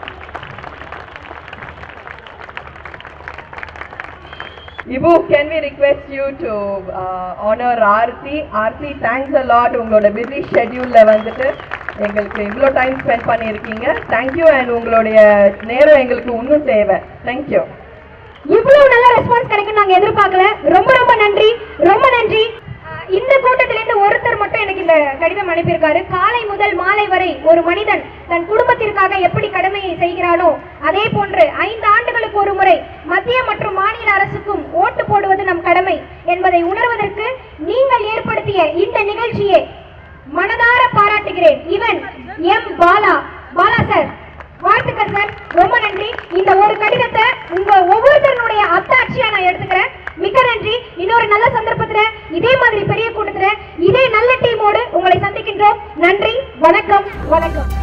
Ibu, can we request you to uh, honor Aarti? Aarti, thanks a lot உங்களோட busy schedule வந்துட்டு எங்களுக்கு இவ்வளோ டைம் ஸ்பெண்ட் பண்ணியிருக்கீங்க தேங்க்யூ அண்ட் உங்களுடைய நேரம் எங்களுக்கு இன்னும் தேவை தேங்க்யூ இவ்வளவு நல்ல ரெஸ்பான்ஸ் கிடைக்கும் நாங்க எதிர்பார்க்கல ரொம்ப ரொம்ப நன்றி ரொம்ப நன்றி அஹ் இந்த கூட்டத்தில இருந்து ஒருத்தர் மட்டும் எனக்கு இந்த கடிதம் அனுப்பியிருக்காரு காலை முதல் மாலை வரை ஒரு மனிதன் தன் குடும்பத்திற்காக எப்படி கடமையை செய்கிறானோ அதே போன்று ஐந்து ஆண்டுகளுக்கு ஒரு முறை மத்திய மற்றும் மாநில அரசுக்கும் ஓட்டு போடுவது நம் கடமை என்பதை உணர்வதற்கு நீங்கள் ஏற்படுத்திய இந்த நிகழ்ச்சியை மனதார பாராட்டுகிறேன் இவன் எம் பாலா பாலா சார் வாழ்த்துக்கள் சார் ரொம்ப நன்றி இந்த ஒரு கடிதத்தை உங்க ஒவ்வொருத்தருடைய அத்தாட்சியா நான் எடுத்துக்கிறேன் மிக்க நன்றி இன்னொரு நல்ல சந்தர்ப்பத்துல இதே மாதிரி பெரிய கூட்டத்துல இதே நல்ல டீமோடு உங்களை சந்திக்கின்றோம் நன்றி வணக்கம் வணக்கம்